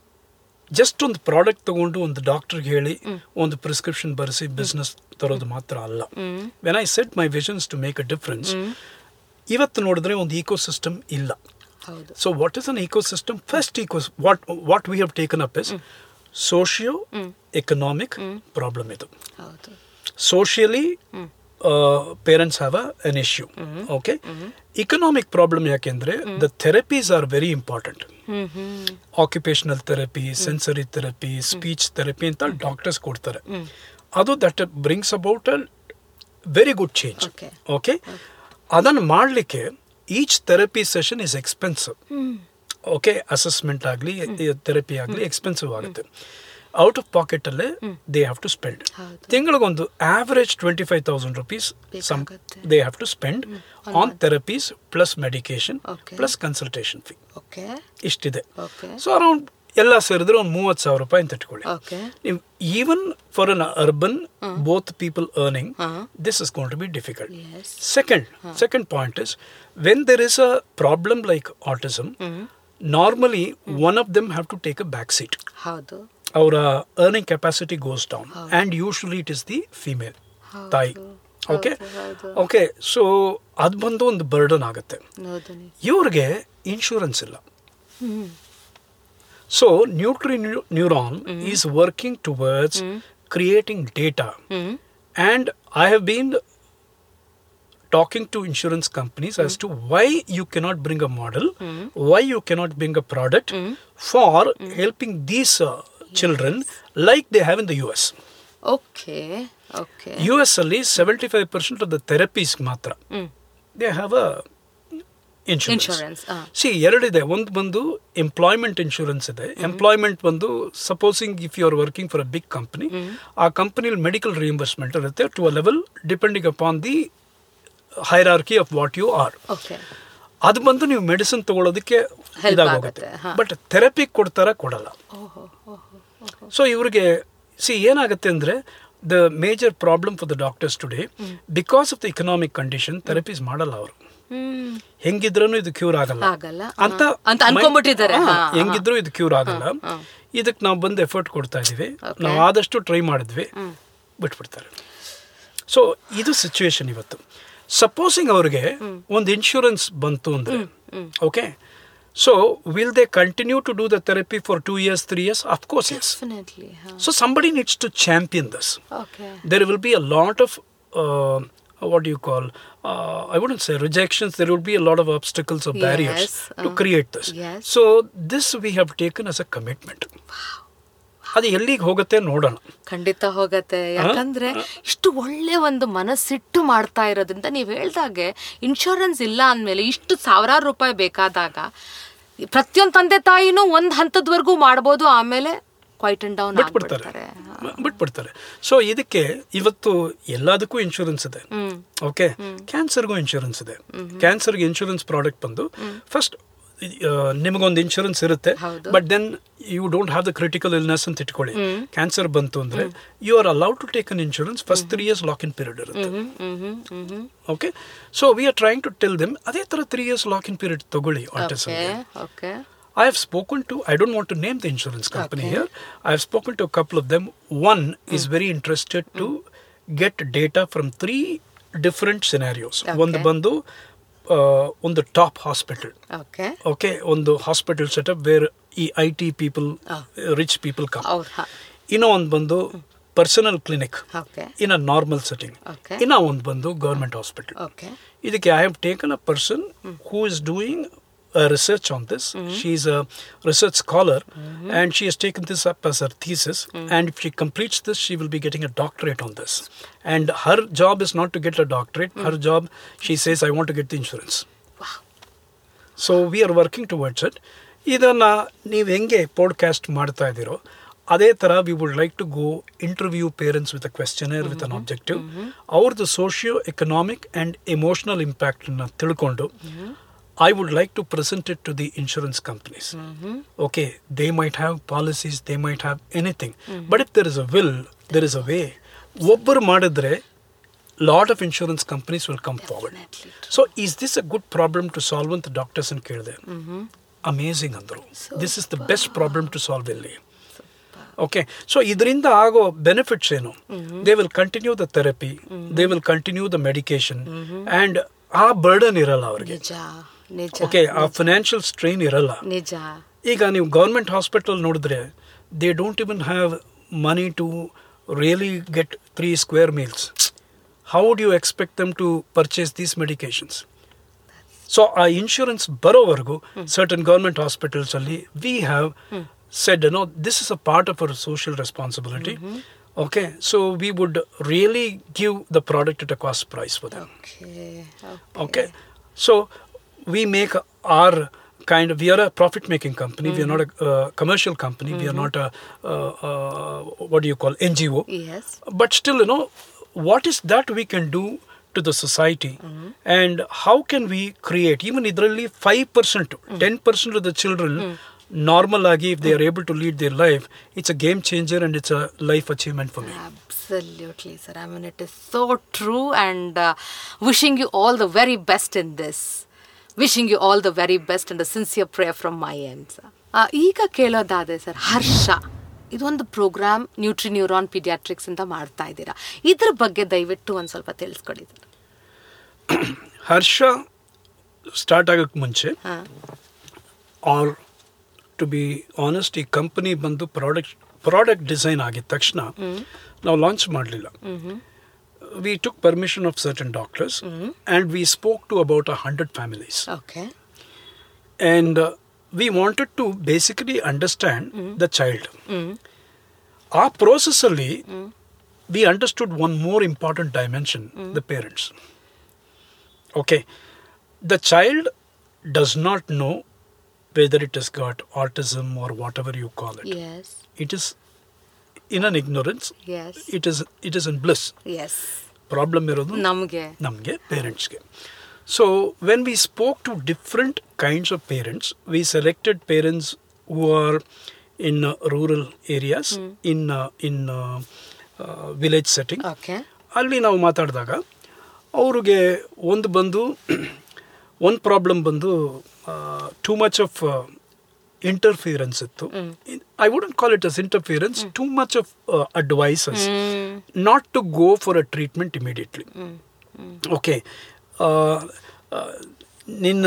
just ಒಂದು product ತಗೊಂಡು ಒಂದು ಡಾಕ್ಟರ್ಗೆ ಹೇಳಿ ಒಂದು ಪ್ರಿಸ್ಕ್ರಿಪ್ಷನ್ ಬರೆಸಿ ಬಿಸ್ನೆಸ್ ತರೋದು ಮಾತ್ರ ಅಲ್ಲ when I set my visions to make a difference ಇವತ್ತು ನೋಡಿದ್ರೆ ಒಂದು ಈಕೋ ಸಿಸ್ಟಮ್ ಇಲ್ಲ ಹೌದು So, what is an ecosystem? First, ecos what what we have taken up is socio-economic problem. ಇದು ಹೌದು Socially, uh, parents have a, an issue. Okay. Economic problem ಯಾಕೆಂದ್ರೆ the therapies are very important. Hmm hmm occupational therapy sensory therapy speech therapy ಅಂತ doctors ಕೊಡ್ತಾರೆ ಅದು that brings about a very good change Okay. Okay ಅದನ್ನು ಮಾಡಲಿಕ್ಕೆ each therapy session is expensive okay assessment ಆಗಲಿ therapy ಆಗಲಿ expensive ಆಗುತ್ತೆ out of pocket ಅಲ್ಲೇ they have to spend ಹೌದು. ತಿಂಗಳಿಗೊಂದು average twenty five thousand rupees some ಬೇಕಾಗುತ್ತೆ. They have to spend on therapies plus medication Okay. Plus consultation fee okay ಇಷ್ಟಿದೆ okay so around ಎಲ್ಲ ಸೇರಿದ್ರೆ ಒಂದು ಮೂವತ್ತು ಸಾವಿರ ರೂಪಾಯಿ ಅಂತ ಇಟ್ಕೊಳ್ಳಿ ಓಕೆ ನೀವು even for an urban both people earning Uh-huh. This is going to be difficult yes Second, second point is when there is a problem like autism, normally one of them have to take a back seat. ಹೌದು Our uh, earning capacity goes down, and usually it is the female. ತಾಯಿ okay ಹೌದು. Okay so ಅದು ಬಂದು ಒಂದು burden ಆಗುತ್ತೆ ಹೌದು ನೀವು ಇವ್ರಿಗೆ ಇನ್ಶೂರೆನ್ಸ್ ಇಲ್ಲ so Nutri Neuron is working towards creating data hmm and I have been talking to insurance companies as to why you cannot bring a model, why you cannot bring a product for helping these uh, children like they have in the US. Okay okay US ಅಲ್ಲಿ 75% of the therapies ಮಾತ್ರ hmm they have a insurance insurance see ಎರಡಿದೆ ಒಂದು ಬಂದು employment insurance ಇದೆ employment ಬಂದು supposing if you are working for a big company ಆ ಕಂಪನಿಲಿ medical reimbursement ಇರುತ್ತೆ to a level depending upon the hierarchy of what you are okay ಅದು ಬಂದು ನೀವು ಮೆಡಿಸಿನ್ ತಗೊಳ್ಳೋದಕ್ಕೆ Help ಇದಾಗೋಗುತ್ತೆ ಆಗುತ್ತೆ, ಹಾ. ಬಟ್ ಥೆರಪಿ ಕೊಡ್ತಾರ ಕೊಡಲ್ಲ ಓಹೋ ಓಹೋ ಸೊ ಇವ್ರಿಗೆ ಸಿ ಏನಾಗುತ್ತೆ ಅಂದ್ರೆ the major problem for the doctors today because of the economic condition therapies ಮಾಡಲ್ಲ ಅವರು ಹ್ಮ್ ಹೆಂಗಿದ್ರೂ ಇದು ಕ್ಯೂರ್ ಆಗಲ್ಲ ಆಗಲ್ಲ ಅಂತ ಹಾ. ಅಂತ ಅನ್ಕೊಂಡ್ಬಿಟ್ಟಿದ್ದಾರೆ ಹಾ, ಹಾ, ಹಾ. ಹೆಂಗಿದ್ರು ಇದು ಕ್ಯೂರ್ ಆಗಲ್ಲ ಹಾ. ಇದಕ್ಕೆ ನಾವು ಬಂದು ಎಫರ್ಟ್ ಕೊಡ್ತಾ ಇದೀವಿ Okay. ನಾವು ಆದಷ್ಟು ಟ್ರೈ ಮಾಡಿದ್ವಿ ಬಿಟ್ಬಿಡ್ತಾರೆ ಸೊ ಇದು ಸಿಚುವೇಶನ್ ಇವತ್ತು ಸಪೋಸಿಂಗ್ ಅವ್ರಿಗೆ ಒಂದು ಇನ್ಶೂರೆನ್ಸ್ ಬಂತು ಅಂದ್ರೆ okay So, will they continue to do the therapy for two years, three years? Of course, yes. Definitely. Huh. So, somebody needs to champion this. Okay. There will be a lot of, uh, what do you call, uh, I wouldn't say rejections, there will be a lot of obstacles or barriers Yes, to uh, create this. yes. So, this we have taken as a commitment. ಅದು ಎಲ್ಲಿಗೆ ಹೋಗುತ್ತೆ ನೋಡೋಣ ಖಂಡಿತ ಹೋಗತ್ತೆ ಯಾಕಂದ್ರೆ ಇಷ್ಟು ಒಳ್ಳೆ ಒಂದು ಮನಸ್ಸಿಟ್ಟು ಮಾಡ್ತಾ ಇರೋದ್ರಿಂದ ನೀವು ಹೇಳ್ದಾಗೆ ಇನ್ಶೂರೆನ್ಸ್ ಇಲ್ಲ ಅಂದ್ಮೇಲೆ ಇಷ್ಟು ಸಾವಿರಾರು ರೂಪಾಯಿ ಬೇಕಾದಾಗ ಪ್ರತಿಯೊಂದು ತಂದೆ ತಾಯಿನೂ ಒಂದ್ ಹಂತದವರೆಗೂ ಮಾಡ್ಬೋದು ಆಮೇಲೆ ಕ್ವೈಟ್ ಅಂಡ್ ಡೌನ್ ಬಿಟ್ಬಿಡ್ತಾರೆ ಆಗ್ಬಿಡ್ತಾರೆ ಬಿಟ್ಬಿಡ್ತಾರೆ ಸೊ ಇದಕ್ಕೆ ಇವತ್ತು ಎಲ್ಲದಕ್ಕೂ ಇನ್ಶೂರೆನ್ಸ್ ಇದೆ ಹ್ಮ್ ಓಕೆ ಕ್ಯಾನ್ಸರ್ಗೂ ಇನ್ಶೂರೆನ್ಸ್ ಇದೆ ಕ್ಯಾನ್ಸರ್ಗೆ ಇನ್ಶೂರೆನ್ಸ್ ಪ್ರಾಡಕ್ಟ್ ಬಂದು ಫಸ್ಟ್ ನಿಮಗೊಂದು ಇನ್ಶೂರೆನ್ಸ್ ಇರುತ್ತೆ ಹೌದು. But then you don't have the critical illness ಅಂತ ಇಟ್ಕೊಳ್ಳಿ ಕ್ಯಾನ್ಸರ್ ಬಂತು ಅಂದ್ರೆ you are allowed to take an insurance first three years lock in period ಇರುತ್ತೆ hmm hmm hmm hmm hmm okay so we are trying to tell them ಅದೇ ತರ three years lock in period ತಗೊಳ್ಳಿ autism okay okay I have spoken to, I don't want to name the insurance company Okay. here. I have spoken to a couple of them. One is very interested to get data from three different scenarios. ಒಂದು Okay. ಬಂದು ಒಂದು top hospital okay okay ಒಂದು hospital setup where ಈ IT people Ah. Rich people come ಅವ್ರ ಇನ್ನೂ ಒಂದು ಬಂದು personal clinic okay in a normal setting Okay. ಇನ್ನ ಒಂದು ಬಂದು ಗೌರ್ಮೆಂಟ್ ಹಾಸ್ಪಿಟಲ್ ಓಕೆ ಇದಕ್ಕೆ I have taken a person who is doing research on this she is a research scholar and she has taken this up as her thesis and if she completes this she will be getting a doctorate on this and her job is not to get a doctorate her job she says i want to get the insurance so we are working towards it ಇದನ್ನು ನೀವು ಹೆಂಗೆ podcast ಮಾಡ್ತಾ ಇದ್ದೀರೋ ಅದೇ ಥರ we would like to go interview parents with a questionnaire with an objective ಅವ್ರದ್ದು socio economic and emotional ಇಂಪ್ಯಾಕ್ಟನ್ನು ತಿಳ್ಕೊಂಡು I would like to present it to the insurance companies okay they might have policies they might have anything but if there is a will there is a way ಒಬ್ಬರು ಮಾಡಿದ್ರೆ lot of insurance companies will come forward so is this a good problem to solve ಅಂತ doctors ಅಂತ ಕೇಳಿದೆ amazing ಅಂದರು this is the best problem to solve ಇಲ್ಲಿ okay so ಇದರಿಂದ ಆಗೋ benefits ಏನು they will continue the therapy they will continue the medication and ಆ burden ಇರಲ್ಲ ಅವ್ರಿಗೆ ನಿಜ ನಿಜ ಓಕೆ ಆ ಫಿನಾನ್ಷಿಯಲ್ ಸ್ಟ್ರೈನ್ ಇರಲ್ಲ ನಿಜ ಈಗ ನೀವು ಗೌರ್ಮೆಂಟ್ ಹಾಸ್ಪಿಟಲ್ ನೋಡಿದ್ರೆ they don't even have money to really get three square meals how do you expect them to purchase these medications so ಆ ಇನ್ಶೂರೆನ್ಸ್ ಬರೋವರೆಗೂ ಸರ್ಟನ್ ಗೌರ್ಮೆಂಟ್ ಹಾಸ್ಪಿಟಲ್ಸ್ ಅಲ್ಲಿ we have said no this is a part of our social responsibility okay so we would really give the product at a cost price for them okay Okay. So we make our kind of, we are a profit making company. We are not a uh, commercial company. We are not a, uh, uh, what do you call, NGO. Yes But still, you know, what is that we can do to the society and how can we create, even idrally 5%, 10% of the children normal agi if they are able to lead their life, it's a game changer and it's a life achievement for me. Absolutely, sir. I mean, it is so true, and uh, wishing you all the very best in this. Wishing you all the very best and a sincere prayer from my end, sir. Uh, ಈಗ ಕೇಳೋದಾದ್ರೆ sir ಹರ್ಷ ಇದೊಂದು program nutri neuron paediatrics ಅಂತ ಮಾಡ್ತಾ ಇದ್ದೀರಾ ಇದ್ರ ಬಗ್ಗೆ ದಯವಿಟ್ಟು ಒಂದು ಸ್ವಲ್ಪ ತಿಳಿಸ್ಕೊಡಿ ಸರ್ ಹರ್ಷ ಸ್ಟಾರ್ಟ್ ಆಗೋಕ್ಕೆ ಮುಂಚೆ ಹಾಂ ಆರ್ ಟು ಬಿ ಆನೆಸ್ಟ್ ಈ ಕಂಪನಿ ಬಂದು ಪ್ರಾಡಕ್ಟ್ ಪ್ರಾಡಕ್ಟ್ ಡಿಸೈನ್ ಆಗಿದ ತಕ್ಷಣ ನಾವು ಲಾಂಚ್ ಮಾಡಲಿಲ್ಲ we took permission of certain doctors and we spoke to about a hundred families okay and we wanted to basically understand the child ಆ ಪ್ರೋಸೆಸ್ಸಲ್ಲಿ we understood one more important dimension the parents okay the child does not know whether it is got autism or whatever you call it S it is in an ignorance yes it is it is in bliss yes problem ಇರೋದು ನಮಗೆ ನಮಗೆ ಪೇರೆಂಟ್ಸ್ಗೆ so when we spoke to different kinds of parents we selected parents who are in rural areas in in village setting okay ಅಲ್ಲಿ ನಾವು ಮಾತಾಡಿದಾಗ ಅವ್ರಿಗೆ ಒಂದು ಬಂದು ಒಂದು ಪ್ರಾಬ್ಲಮ್ ಬಂದು ಟೂ ಮಚ್ ಆಫ್ ಇಂಟರ್ಫಿಯರೆನ್ಸ್ ಇತ್ತು I wouldn't call it as interference too much of advices not to go for a treatment immediately okay ನಿನ್ನ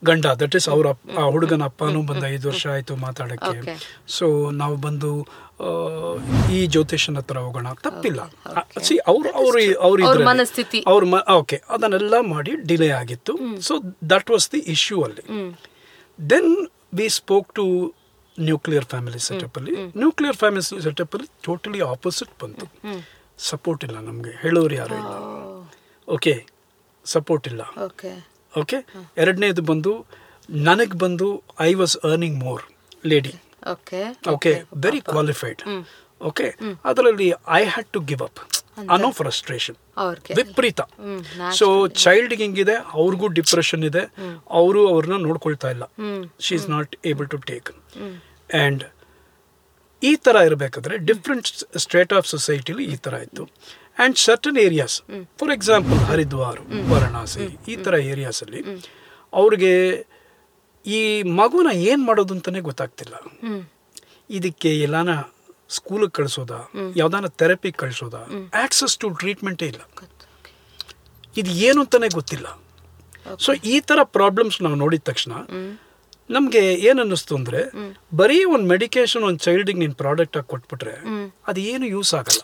ಗಂಡ ದಟ್ ಇಸ್ ಅವ್ರ ಅಪ್- ಆ ಹುಡುಗನ ಅಪ್ಪನೂ ಬಂದ ಐದು ವರ್ಷ ಆಯ್ತು ಮಾತಾಡಕ್ಕೆ Okay. ಸೊ ನಾವು ಬಂದು ಆ, ಈ ಜ್ಯೋತಿಷನ್ ಹತ್ರ ಹೋಗೋಣ ತಪ್ಪಿಲ್ಲ ಸಿ ಅವ್ರು ಅವ್ರು ಅವ್ರು ಅವ್ರ ಇದ್ರಲ್ಲಿ- ಮನಸ್ಥಿತಿ. ಅವ್ರ ಓಕೆ ಅದನ್ನೆಲ್ಲ ಮಾಡಿ ಡಿಲೇ ಆಗಿತ್ತು so that was the issue ಅಲ್ಲಿ then we spoke to nuclear family setup ಅಲ್ಲಿ ನ್ಯೂಕ್ಲಿಯರ್ ಫ್ಯಾಮಿಲಿ ಸೆಟಪ್ ಅಲ್ಲಿ ಟೋಟಲಿ ಆಪೋಸಿಟ್ ಬಂತು ಸಪೋರ್ಟ್ ಇಲ್ಲ ನಮಗೆ ಹೇಳೋರು ಯಾರು ಇಲ್ಲ ಓಕೆ ಸಪೋರ್ಟ್ ಇಲ್ಲ ಓಕೆ ಓಕೆ ಎರಡನೇದು ಬಂದು ನನಗೆ ಬಂದು I was earning more lady okay okay very qualified okay ಅದರಲ್ಲಿ I had to give up ಅನ್ನೋ ಫ್ರಸ್ಟ್ರೇಷನ್ ಅವ್ರಿಗೆ ವಿಪರೀತ ಹ್ಮ್, ಸೊ ಚೈಲ್ಡ್ಗೆ ಹಿಂಗಿದೆ ಅವ್ರಿಗೂ ಡಿಪ್ರೆಷನ್ ಇದೆ ಅವರು ಅವ್ರನ್ನ ನೋಡ್ಕೊಳ್ತಾ ಇಲ್ಲ she is not able to take and ಈ ಥರ ಇರಬೇಕಾದ್ರೆ ಡಿಫ್ರೆಂಟ್ ಸ್ಟೇಟ್ ಆಫ್ ಸೊಸೈಟಿಲಿ ಈ ಥರ ಇತ್ತು and certain areas for example Haridwar Varanasi ಈ ಥರ ಏರಿಯಾಸಲ್ಲಿ ಅವ್ರಿಗೆ ಈ ಮಗುನ ಏನು ಮಾಡೋದು ಅಂತಲೇ ಗೊತ್ತಾಗ್ತಿಲ್ಲ ಹ್ಮ್ ಇದಕ್ಕೆ ಎಲ್ಲಾನ ಸ್ಕೂಲಿಗೆ ಕಳಿಸೋದಾ ಯಾವ್ದಾನ ಥೆರಪಿಗೆ ಕಳಿಸೋದಾ ಆಕ್ಸಸ್ ಟು ಟ್ರೀಟ್ಮೆಂಟೇ ಇಲ್ಲ ಗೊತ್ತು ಇದು ಏನು ಅಂತಾನೆ ಗೊತ್ತಿಲ್ಲ ಸೊ ಈ ಥರ ಪ್ರಾಬ್ಲಮ್ಸ್ ನಾವು ನೋಡಿದ ತಕ್ಷಣ ನಮಗೆ ಏನು ಅನ್ನಿಸ್ತು ಅಂದರೆ ಬರೀ ಒಂದು ಮೆಡಿಕೇಶನ್ ಒಂದು ಚೈಲ್ಡಿಗೆ ನೀನು ಪ್ರಾಡಕ್ಟ್ ಆಗಿ ಕೊಟ್ಬಿಟ್ರೆ ಅದು ಏನು ಯೂಸ್ ಆಗಲ್ಲ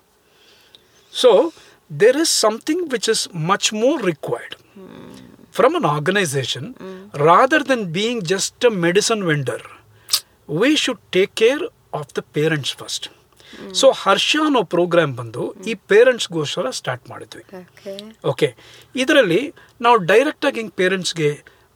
so there is something which is much more required from an organisation rather than being just a medicine vendor we should take care of the parents first so Harsha ಅನ್ನೋ program ಬಂದು ಈ ಪೇರೆಂಟ್ಸ್ಗೋಸ್ಕರ start ಮಾಡಿದ್ವಿ okay okay ಇದರಲ್ಲಿ ನಾವು ಡೈರೆಕ್ಟಾಗಿ ಹಿಂಗೆ ಪೇರೆಂಟ್ಸ್ಗೆ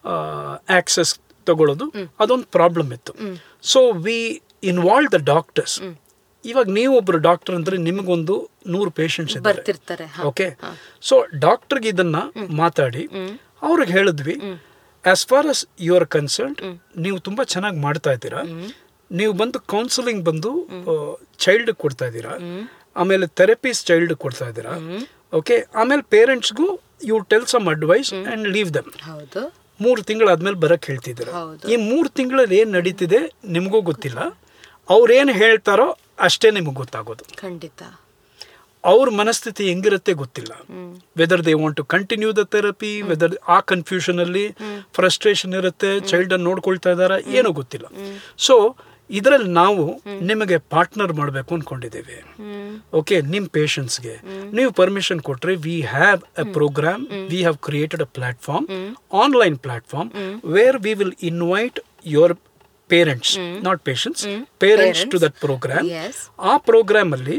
access ತಗೊಳ್ಳೋದು ಅದೊಂದು ಪ್ರಾಬ್ಲಮ್ ಇತ್ತು so we involve the doctors ಇವಾಗ ನೀವು ಒಬ್ಬರು ಡಾಕ್ಟರ್ ಅಂದ್ರೆ ನಿಮಗೊಂದು ನೂರು ಪೇಷಂಟ್ಸ್ ಇದ್ದಾರೆ ಬರ್ತಿರ್ತಾರೆ ಹಾ. ಓಕೆ ಸೊ ಡಾಕ್ಟರ್ಗೆ ಇದನ್ನ ಮಾತಾಡಿ ಅವ್ರಿಗೆ ಹೇಳಿದ್ವಿ as for us you are concern ನೀವು ತುಂಬಾ ಚೆನ್ನಾಗಿ ಮಾಡ್ತಾ ಇದ್ದೀರಾ ನೀವು ಬಂದು ಕೌನ್ಸಿಲಿಂಗ್ ಬಂದು ಚೈಲ್ಡ್ ಕೊಡ್ತಾ ಇದ್ದೀರಾ ಆಮೇಲೆ ಥೆರಪೀಸ್ ಚೈಲ್ಡ್ ಕೊಡ್ತಾ ಇದ್ದೀರಾ ಓಕೆ ಆಮೇಲೆ ಪೇರೆಂಟ್ಸ್ಗೂ you tell some advice and leave them ಹೌದು ಮೂರು ತಿಂಗಳಾದ್ಮೇಲೆ ಬರಕ್ ಹೇಳ್ತಿದ್ದೀರಾ ಹೌದು. ಈ ಮೂರು ತಿಂಗಳಲ್ಲಿ ಏನು ನಡೀತಿದೆ ನಿಮಗೂ ಗೊತ್ತಿಲ್ಲ ಅವ್ರೇನು ಹೇಳ್ತಾರೋ ಅಷ್ಟೇ ನಿಮಗೆ ಗೊತ್ತಾಗೋದು ಖಂಡಿತ ಅವ್ರ ಮನಸ್ಥಿತಿ ಹೆಂಗಿರುತ್ತೆ ಗೊತ್ತಿಲ್ಲ whether they want to continue the therapy whether ಆ ಕನ್ಫ್ಯೂಷನ್ ಅಲ್ಲಿ ಫ್ರಸ್ಟ್ರೇಷನ್ ಇರುತ್ತೆ ಚೈಲ್ಡ್ ಅನ್ನು ನೋಡ್ಕೊಳ್ತಾ ಇದಾರ ಏನೂ ಗೊತ್ತಿಲ್ಲ ಸೊ ಇದರಲ್ಲಿ ನಾವು ನಿಮಗೆ ಪಾರ್ಟ್ನರ್ ಮಾಡಬೇಕು ಅನ್ಕೊಂಡಿದ್ದೇವೆ ಓಕೆ ನಿಮ್ಮ ಪೇಷಂಟ್ಸ್ಗೆ ನೀವು ಪರ್ಮಿಷನ್ ಕೊಟ್ರೆ we have a program we have created a platform online platform where we will invite your parents not patients parents to that program Yes. ಆ ಪ್ರೋಗ್ರಾಮ್ ಅಲ್ಲಿ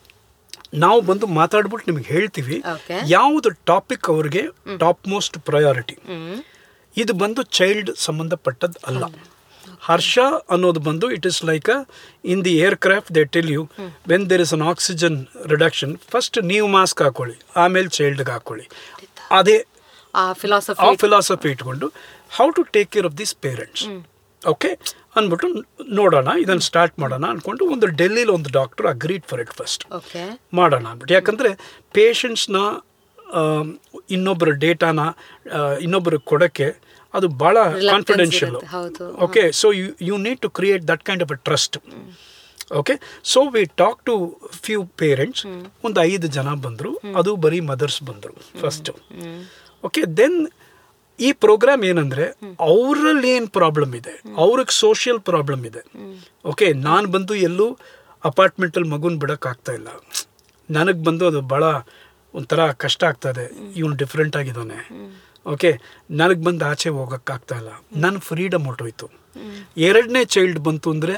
ನಾವು ಬಂದು ಮಾತಾಡ್ಬಿಟ್ಟು ನಿಮಗೆ ಹೇಳ್ತೀವಿ Okay. ಯಾವುದು ಟಾಪಿಕ್ ಅವ್ರಿಗೆ ಟಾಪ್ ಮೋಸ್ಟ್ ಪ್ರಯಾರಿಟಿ ಹ್ಮ್ ಇದು ಬಂದು ಚೈಲ್ಡ್ ಸಂಬಂಧಪಟ್ಟದ್ದು ಅಲ್ಲ ಹರ್ಷ ಅನ್ನೋದು ಬಂದು it is like in the aircraft they tell you when there is an oxygen reduction first ನೀವು ಮಾಸ್ಕ್ ಹಾಕೊಳ್ಳಿ ಆಮೇಲೆ ಚೈಲ್ಡ್ಗೆ ಹಾಕೊಳ್ಳಿ ಅದೇ ಆ ಫಿಲಾಸಫಿ ಆ ಫಿಲಾಸಫಿ ಇಟ್ಕೊಂಡು how to take care of this parents okay ಅಂದ್ಬಿಟ್ಟು ನೋಡೋಣ ಇದನ್ನು ಸ್ಟಾರ್ಟ್ ಮಾಡೋಣ ಅಂದ್ಕೊಂಡು ಒಂದು ಡೆಲ್ಲಿಲಿ ಒಂದು doctor agreed for it first okay ಮಾಡೋಣ ಅಂದ್ಬಿಟ್ಟು ಯಾಕಂದರೆ ಪೇಷಂಟ್ಸ್ನ ಇನ್ನೊಬ್ಬರ ಡೇಟಾನ ಇನ್ನೊಬ್ಬರಿಗೆ ಕೊಡೋಕ್ಕೆ ಅದು ಭಾಳ ಕಾನ್ಫಿಡೆನ್ಷಿಯಲ್ ಇರುತ್ತೆ, ಹೌದು. Okay so you you need to create that kind of a trust okay so we talk to few parents ಒಂದು ಐದು ಜನ ಬಂದರು ಅದು ಬರೀ ಮದರ್ಸ್ ಬಂದರು ಫಸ್ಟು ಓಕೆ ದೆನ್ ಈ ಪ್ರೋಗ್ರಾಮ್ ಏನಂದ್ರೆ ಅವರಲ್ಲಿ ಏನು ಪ್ರಾಬ್ಲಮ್ ಇದೆ ಅವ್ರಿಗೆ ಸೋಷಿಯಲ್ ಪ್ರಾಬ್ಲಮ್ ಇದೆ ಓಕೆ ನಾನು ಬಂದು ಎಲ್ಲೂ ಅಪಾರ್ಟ್ಮೆಂಟಲ್ಲಿ ಮಗುನ ಬಿಡೋಕ್ಕಾಗ್ತಾ ಇಲ್ಲ ನನಗೆ ಬಂದು ಅದು ಭಾಳ ಒಂಥರ ಕಷ್ಟ ಆಗ್ತದೆ ಇವನು ಡಿಫ್ರೆಂಟ್ ಆಗಿದ್ದಾನೆ ಓಕೆ ನನಗೆ ಬಂದು ಆಚೆ ಹೋಗೋಕ್ಕಾಗ್ತಾ ಇಲ್ಲ ನನ್ನ ಫ್ರೀಡಮ್ ಹೊಟ್ಟೋಯ್ತು ಎರಡನೇ ಚೈಲ್ಡ್ ಬಂತು ಅಂದರೆ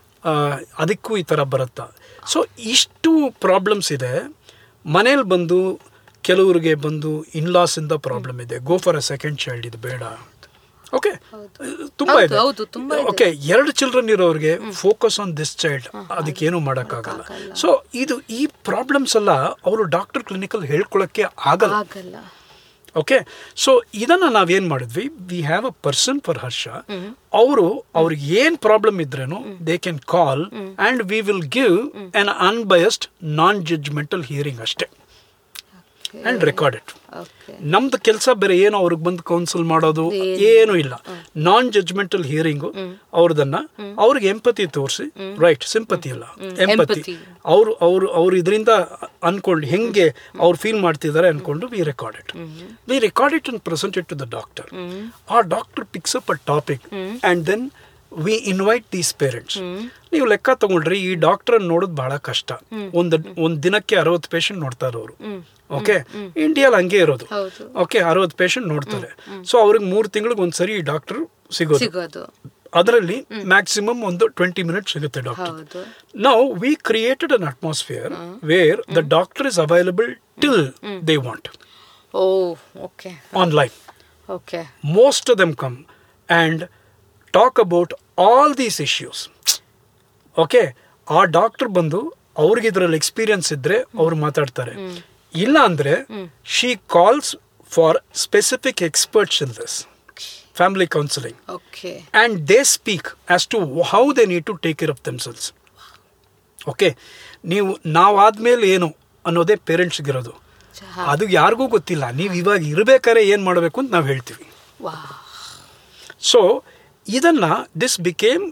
ಅದಕ್ಕೂ ಈ ಥರ ಬರುತ್ತಾ ಸೊ ಇಷ್ಟು ಪ್ರಾಬ್ಲಮ್ಸ್ ಇದೆ ಮನೇಲಿ ಬಂದು ಕೆಲವರಿಗೆ ಬಂದು ಇನ್ಲಾಸಿಂದ ಪ್ರಾಬ್ಲಮ್ ಇದೆ go for a second child ಇದು ಬೇಡ ಓಕೆ ತುಂಬಾ ಹೌದು, ಇದೆ ಹೌದು, ತುಂಬಾ ಇದೆ. ಓಕೆ ಎರಡು ಚಿಲ್ಡ್ರನ್ ಇರೋರಿಗೆ ಫೋಕಸ್ ಆನ್ ದಿಸ್ ಚೈಲ್ಡ್ ಅದಕ್ಕೇನು ಮಾಡೋಕ್ಕಾಗಲ್ಲ ಸೊ ಇದು ಈ ಪ್ರಾಬ್ಲಮ್ಸ್ ಎಲ್ಲ ಅವರು ಡಾಕ್ಟರ್ ಕ್ಲಿನಿಕಲ್ ಹೇಳ್ಕೊಳಕ್ಕೆ ಆಗಲ್ಲ ಆಗಲ್ಲ ಓಕೆ ಸೊ ಇದನ್ನ ನಾವೇನ್ ಮಾಡಿದ್ವಿ we have a person for Harsha ಅವರು ಅವ್ರಿಗೆ ಏನ್ ಪ್ರಾಬ್ಲಮ್ ಇದ್ರೇನು they can call and we will give an unbiased non judgmental hearing ಅಷ್ಟೇ ಆ್ಯಂಡ್ ರೆಕಾರ್ಡ್ ಇಟ್ ಓಕೆ ನಮ್ದು ಕೆಲಸ ಬೇರೆ ಏನು ಅವ್ರಿಗೆ ಬಂದು ಕೌನ್ಸಿಲ್ ಮಾಡೋದು ಏನು ಇಲ್ಲ ನಾನ್ ಜಡ್ಜ್ಮೆಂಟಲ್ ಹಿಯರಿಂಗು ಅವ್ರದನ್ನ ಅವ್ರಿಗೆ ಎಂಪತಿ ತೋರಿಸಿ ರೈಟ್ ಸಿಂಪತಿ ಅಲ್ಲ ಎಂಪತಿ Empathy. ಅವರು ಅವರು ಅವ್ರು ಇದರಿಂದ ಅನ್ಕೊಂಡು ಹೆಂಗೆ ಅವ್ರು ಫೀಲ್ ಮಾಡ್ತಿದ್ದಾರೆ ಅನ್ಕೊಂಡು we record it we record it and present it to the doctor ಆ doctor picks up a topic and then we invite these parents ನೀವು ಲೆಕ್ಕ ತಗೊಂಡ್ರಿ ಈ ಡಾಕ್ಟರ್ ನೋಡೋದು ಬಹಳ ಕಷ್ಟ ಒಂದು ಒಂದು ದಿನಕ್ಕೆ ಅರವತ್ತು ಪೇಷಂಟ್ ನೋಡ್ತಾರೆ ಅವರು ಓಕೆ ಇಂಡಿಯಾಲ್ ಹಂಗೆ ಇರೋದು ಹೌದು. ಓಕೆ ಅರವತ್ತು ಪೇಷಂಟ್ ನೋಡ್ತಾರೆ ಸೊ ಅವ್ರಿಗೆ ಮೂರು ತಿಂಗಳಿಗೆ ಒಂದ್ಸರಿ ಈ ಡಾಕ್ಟರ್ ಸಿಗೋದು ಸಿಗೋದು ಅದರಲ್ಲಿ ಮ್ಯಾಕ್ಸಿಮಮ್ ಒಂದು ಟ್ವೆಂಟಿ ಮಿನಿಟ್ ಸಿಗುತ್ತೆ ಡಾಕ್ಟರ್ ಹೌದು Now we created an atmosphere where the doctor is available till they want oh okay online. Okay Most of them come and talk about all these issues. Okay ಆ doctor ಬಂದು ಅವ್ರಿಗೆ ಇದರಲ್ಲಿ experience ಇದ್ರೆ ಅವ್ರು ಮಾತಾಡ್ತಾರೆ ಇಲ್ಲ ಅಂದ್ರೆ she calls for specific experts in this family counselling okay and they speak as to how they need to take care of themselves. Okay ನೀವು ನಾವಾದ್ಮೇಲೆ ಏನು ಅನ್ನೋದೇ ಪೇರೆಂಟ್ಸ್ಗಿರೋದು ಅದು ಯಾರಿಗೂ ಗೊತ್ತಿಲ್ಲ ನೀವು ಇವಾಗ ಇರಬೇಕಾದ್ರೆ ಏನು ಮಾಡಬೇಕು ಅಂತ ನಾವು ಹೇಳ್ತೀವಿ ವಾ ಸೊ ಇದನ್ನು this became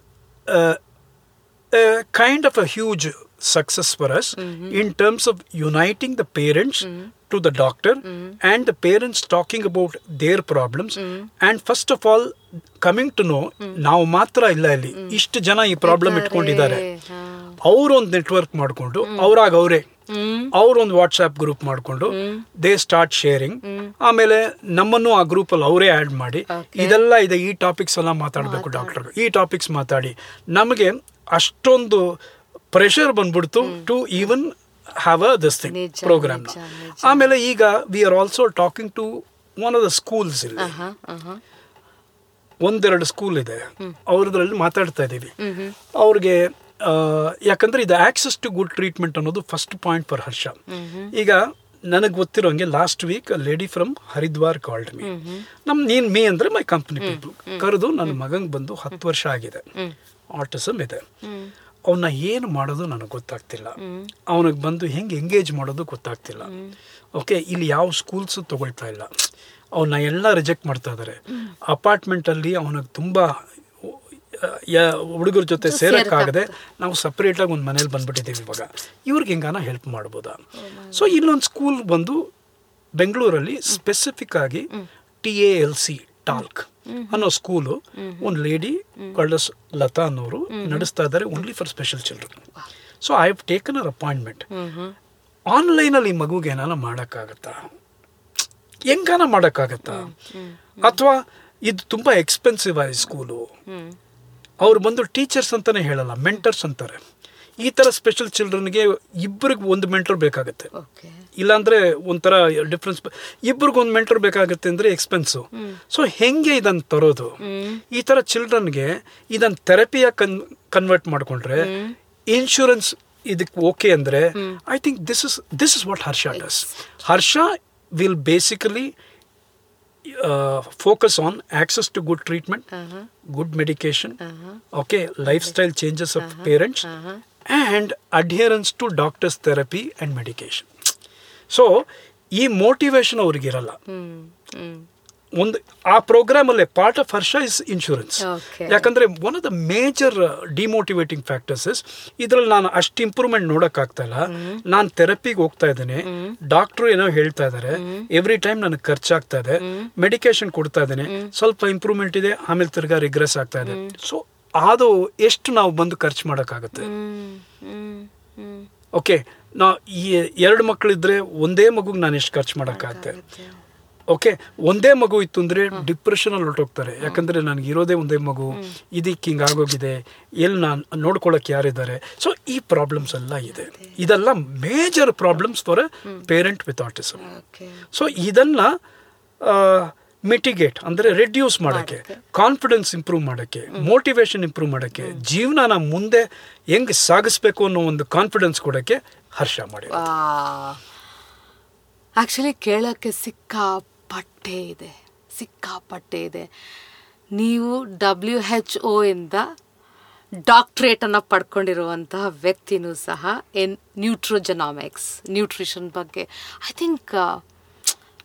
kind of a huge success for us in terms of uniting the parents to the doctor and the parents talking about their problems and first of all coming to know ನಾವು ಮಾತ್ರ ಇಲ್ಲ ಇಲ್ಲಿ ಇಷ್ಟು ಜನ ಈ problem ಇಟ್ಕೊಂಡಿದ್ದಾರೆ ಅವರೊಂದು network ಮಾಡಿಕೊಂಡು ಅವ್ರಾಗ ಅವರೇ ಅವ್ರೊಂದು ವಾಟ್ಸ್ಆಪ್ ಗ್ರೂಪ್ ಮಾಡಿಕೊಂಡು ದೇ ಸ್ಟಾರ್ಟ್ ಶೇರಿಂಗ್ ಆಮೇಲೆ ನಮ್ಮನ್ನು ಆ ಗ್ರೂಪ್ ಅಲ್ಲಿ ಅವರೇ ಆಡ್ ಮಾಡಿ ಇದೆಲ್ಲ ಇದೆ ಈ ಟಾಪಿಕ್ಸ್ ಎಲ್ಲ ಮಾತಾಡಬೇಕು ಡಾಕ್ಟರ್ ಈ ಟಾಪಿಕ್ಸ್ ಮಾತಾಡಿ ನಮಗೆ ಅಷ್ಟೊಂದು ಪ್ರೆಷರ್ ಬಂದ್ಬಿಡ್ತು to even have a this thing ನಿಜ, ಪ್ರೋಗ್ರಾಮ್ ನಿಜ, ನಿಜ. ಆಮೇಲೆ ಈಗ we are also talking to one of the schools ಇಲ್ಲಿ ಆಹಾ ಆಹಾ ಒಂದೆರಡು ಸ್ಕೂಲ್ ಇದೆ ಅವ್ರದ್ರಲ್ಲಿ ಮಾತಾಡ್ತಾ ಇದ್ದೀವಿ ಅವ್ರಿಗೆ ಆ, ಯಾಕಂದ್ರೆ ಇದು ಆಕ್ಸೆಸ್ ಟು ಗುಡ್ ಟ್ರೀಟ್ಮೆಂಟ್ ಅನ್ನೋದು ಫಸ್ಟ್ ಪಾಯಿಂಟ್ ಫಾರ್ ಹರ್ಷ ಈಗ ನನಗೆ ಗೊತ್ತಿರೋಂಗೆ last week lady from Haridwar called me ನಮ್ ನೀನ್ ಮೀ ಅಂದ್ರೆ ಮೈ ಕಂಪನಿ ಪೀಪಲ್ ಕರೆದು ನನ್ನ ಮಗಂಗೆ ಬಂದು ಹತ್ತು ವರ್ಷ ಆಗಿದೆ ಆಟಿಸಮ್ ಇದೆ ಅವನ್ನ ಏನು ಮಾಡೋದು ನನಗೆ ಗೊತ್ತಾಗ್ತಿಲ್ಲ ಅವನಿಗೆ ಬಂದು ಹೆಂಗೆ ಎಂಗೇಜ್ ಮಾಡೋದು ಗೊತ್ತಾಗ್ತಿಲ್ಲ ಓಕೆ ಇಲ್ಲಿ ಯಾವ ಸ್ಕೂಲ್ಸು ತಗೊಳ್ತಾ ಇಲ್ಲ ಅವನ್ನ ಎಲ್ಲ ರಿಜೆಕ್ಟ್ ಮಾಡ್ತಾ ಇದ್ದಾರೆ ಅಪಾರ್ಟ್ಮೆಂಟಲ್ಲಿ ಅವನಿಗೆ ತುಂಬ ಹುಡುಗರ ಜೊತೆ ಸೇರಕ್ಕಾಗದೆ ನಾವು ಸಪ್ರೇಟಾಗಿ ಒಂದು ಮನೇಲಿ ಬಂದ್ಬಿಟ್ಟಿದ್ದೀವಿ ಇವಾಗ ಇವ್ರಿಗೆ ಹೆಂಗಾನ ಹೆಲ್ಪ್ ಮಾಡ್ಬೋದಾ ಸೊ ಇಲ್ಲೊಂದು ಸ್ಕೂಲ್ ಬಂದು ಬೆಂಗಳೂರಲ್ಲಿ ಸ್ಪೆಸಿಫಿಕ್ ಆಗಿ T A L C talk ಅನ್ನೋ ಸ್ಕೂಲು ಒಂದು ಲೇಡಿ ಕಳ್ಳಸ್ ಲತಾ ಅನ್ನೋರು ನಡೆಸ್ತಾ ಇದ್ದಾರೆ only for special children so I have taken uh appointment ಆನ್ಲೈನಲ್ಲಿ ಈ ಮಗುಗೆ ಏನಾನ ಮಾಡೋಕ್ಕಾಗತ್ತಾ ಹೆಂಗಾನ ಮಾಡೋಕ್ಕಾಗತ್ತಾ ಅಥವಾ ಇದು ತುಂಬ ಎಕ್ಸ್ಪೆನ್ಸಿವ್ ಆಗಿ ಸ್ಕೂಲು ಅವ್ರು ಬಂದು ಟೀಚರ್ಸ್ ಅಂತಾನೆ ಹೇಳಲ್ಲ ಮೆಂಟರ್ಸ್ ಅಂತಾರೆ ಈ ಥರ ಸ್ಪೆಷಲ್ ಚಿಲ್ಡ್ರನ್ಗೆ ಇಬ್ಬರಿಗೆ ಒಂದು ಮೆಂಟರ್ ಬೇಕಾಗುತ್ತೆ ಓಕೆ ಇಲ್ಲಾಂದ್ರೆ ಒಂಥರ ಡಿಫ್ರೆನ್ಸ್ ಇಬ್ಬರಿಗೆ ಒಂದು ಮೆಂಟರ್ ಬೇಕಾಗುತ್ತೆ ಅಂದ್ರೆ ಎಕ್ಸ್ಪೆನ್ಸು ಸೊ ಹೆಂಗೆ ಇದನ್ನ ತರೋದು ಈ ತರ ಚಿಲ್ಡ್ರನ್ಗೆ ಇದನ್ನ ಥೆರಪಿಯ ಕನ್ ಕನ್ವರ್ಟ್ ಮಾಡ್ಕೊಂಡ್ರೆ ಇನ್ಶೂರೆನ್ಸ್ ಇದಕ್ಕೆ ಓಕೆ ಅಂದ್ರೆ I think this is this is what Harsha does Harsha will basically focus on access to good treatment good medication okay lifestyle changes of parents and adherence to doctors therapy and medication so ಈ motivation ಅವ್ರಿಗಿರಲ್ಲ hmm hmm ಒಂದು ಆ program ಅಲ್ಲೇ part of Harsha is insurance Okay. ಯಾಕಂದ್ರೆ one of the major demotivating factors is ಇದ್ರಲ್ಲಿ ನಾನು ಅಷ್ಟು improvement ನೋಡೋಕ್ಕಾಗ್ತಾ ಇಲ್ಲ ನಾನು ಥೆರಪಿಗೆ ಹೋಗ್ತಾ ಇದ್ದೇನೆ ಡಾಕ್ಟ್ರು ಏನೋ ಹೇಳ್ತಾ ಇದ್ದಾರೆ ಎವ್ರಿ ಟೈಮ್ ನನಗೆ ಖರ್ಚಾಗ್ತಾ ಇದೆ ಮೆಡಿಕೇಶನ್ ಕೊಡ್ತಾ ಇದ್ದೇನೆ ಸ್ವಲ್ಪ ಇಂಪ್ರೂವ್ಮೆಂಟ್ ಇದೆ ಆಮೇಲೆ ತಿರ್ಗಾ ರಿಗ್ರೆಸ್ ಆಗ್ತಾ ಇದೆ ಸೊ ಅದು ಎಷ್ಟು ನಾವು ಬಂದು ಖರ್ಚು ಮಾಡೋಕ್ಕಾಗುತ್ತೆ ಹ್ಮ್ ಹ್ಮ್ ಹ್ಮ್ ಓಕೆ ನಾ ಈ ಎರಡು ಮಕ್ಕಳಿದ್ರೆ ಒಂದೇ ಮಗುಗೆ ನಾನು ಎಷ್ಟು ಖರ್ಚು ಮಾಡೋಕ್ಕಾಗತ್ತೆ ಓಕೆ ಒಂದೇ ಮಗು ಇತ್ತು ಅಂದ್ರೆ ಡಿಪ್ರೆಷನ್ ಅಲ್ಲಿ ಹೊರಟೋಗ್ತಾರೆ ಯಾಕಂದ್ರೆ ನನಗೆ ಇರೋದೇ ಒಂದೇ ಮಗು ಇದಕ್ಕೆ ಹಿಂಗೆ ಆಗೋಗಿದೆ ಎಲ್ಲಿ ನಾನು ನೋಡ್ಕೊಳಕ್ ಯಾರಿದ್ದಾರೆ ಸೊ ಈ ಪ್ರಾಬ್ಲಮ್ಸ್ ಎಲ್ಲ ಇದೆ ಇದೆಲ್ಲ major problems for parent with autism okay so ಇದನ್ನ ಮಿಟಿಗೇಟ್ ಅಂದ್ರೆ ರೆಡ್ಯೂಸ್ ಮಾಡೋಕ್ಕೆ ಕಾನ್ಫಿಡೆನ್ಸ್ ಇಂಪ್ರೂವ್ ಮಾಡೋಕ್ಕೆ ಮೋಟಿವೇಶನ್ ಇಂಪ್ರೂವ್ ಮಾಡೋಕ್ಕೆ ಜೀವನನ ಮುಂದೆ ಹೆಂಗ್ ಸಾಗಿಸ್ಬೇಕು ಅನ್ನೋ ಒಂದು ಕಾನ್ಫಿಡೆನ್ಸ್ ಕೊಡೋಕ್ಕೆ ಹರ್ಷ ಮಾಡಿ ಆಕ್ಚುಲಿ ಕೇಳೋಕ್ಕೆ ಸಿಕ್ಕಾಪಟ್ಟೆ ಇದೆ ಸಿಕ್ಕಾಪಟ್ಟೆ ಇದೆ ನೀವು ಡಬ್ಲ್ಯೂ ಹೆಚ್ ಒ ಇಂದ ಡಾಕ್ಟ್ರೇಟನ್ನು ಪಡ್ಕೊಂಡಿರುವಂತಹ ವ್ಯಕ್ತಿನೂ ಸಹ ಇನ್ ನ್ಯೂಟ್ರೋಜನಾಮಿಕ್ಸ್ ನ್ಯೂಟ್ರಿಷನ್ ಬಗ್ಗೆ ಐ ಥಿಂಕ್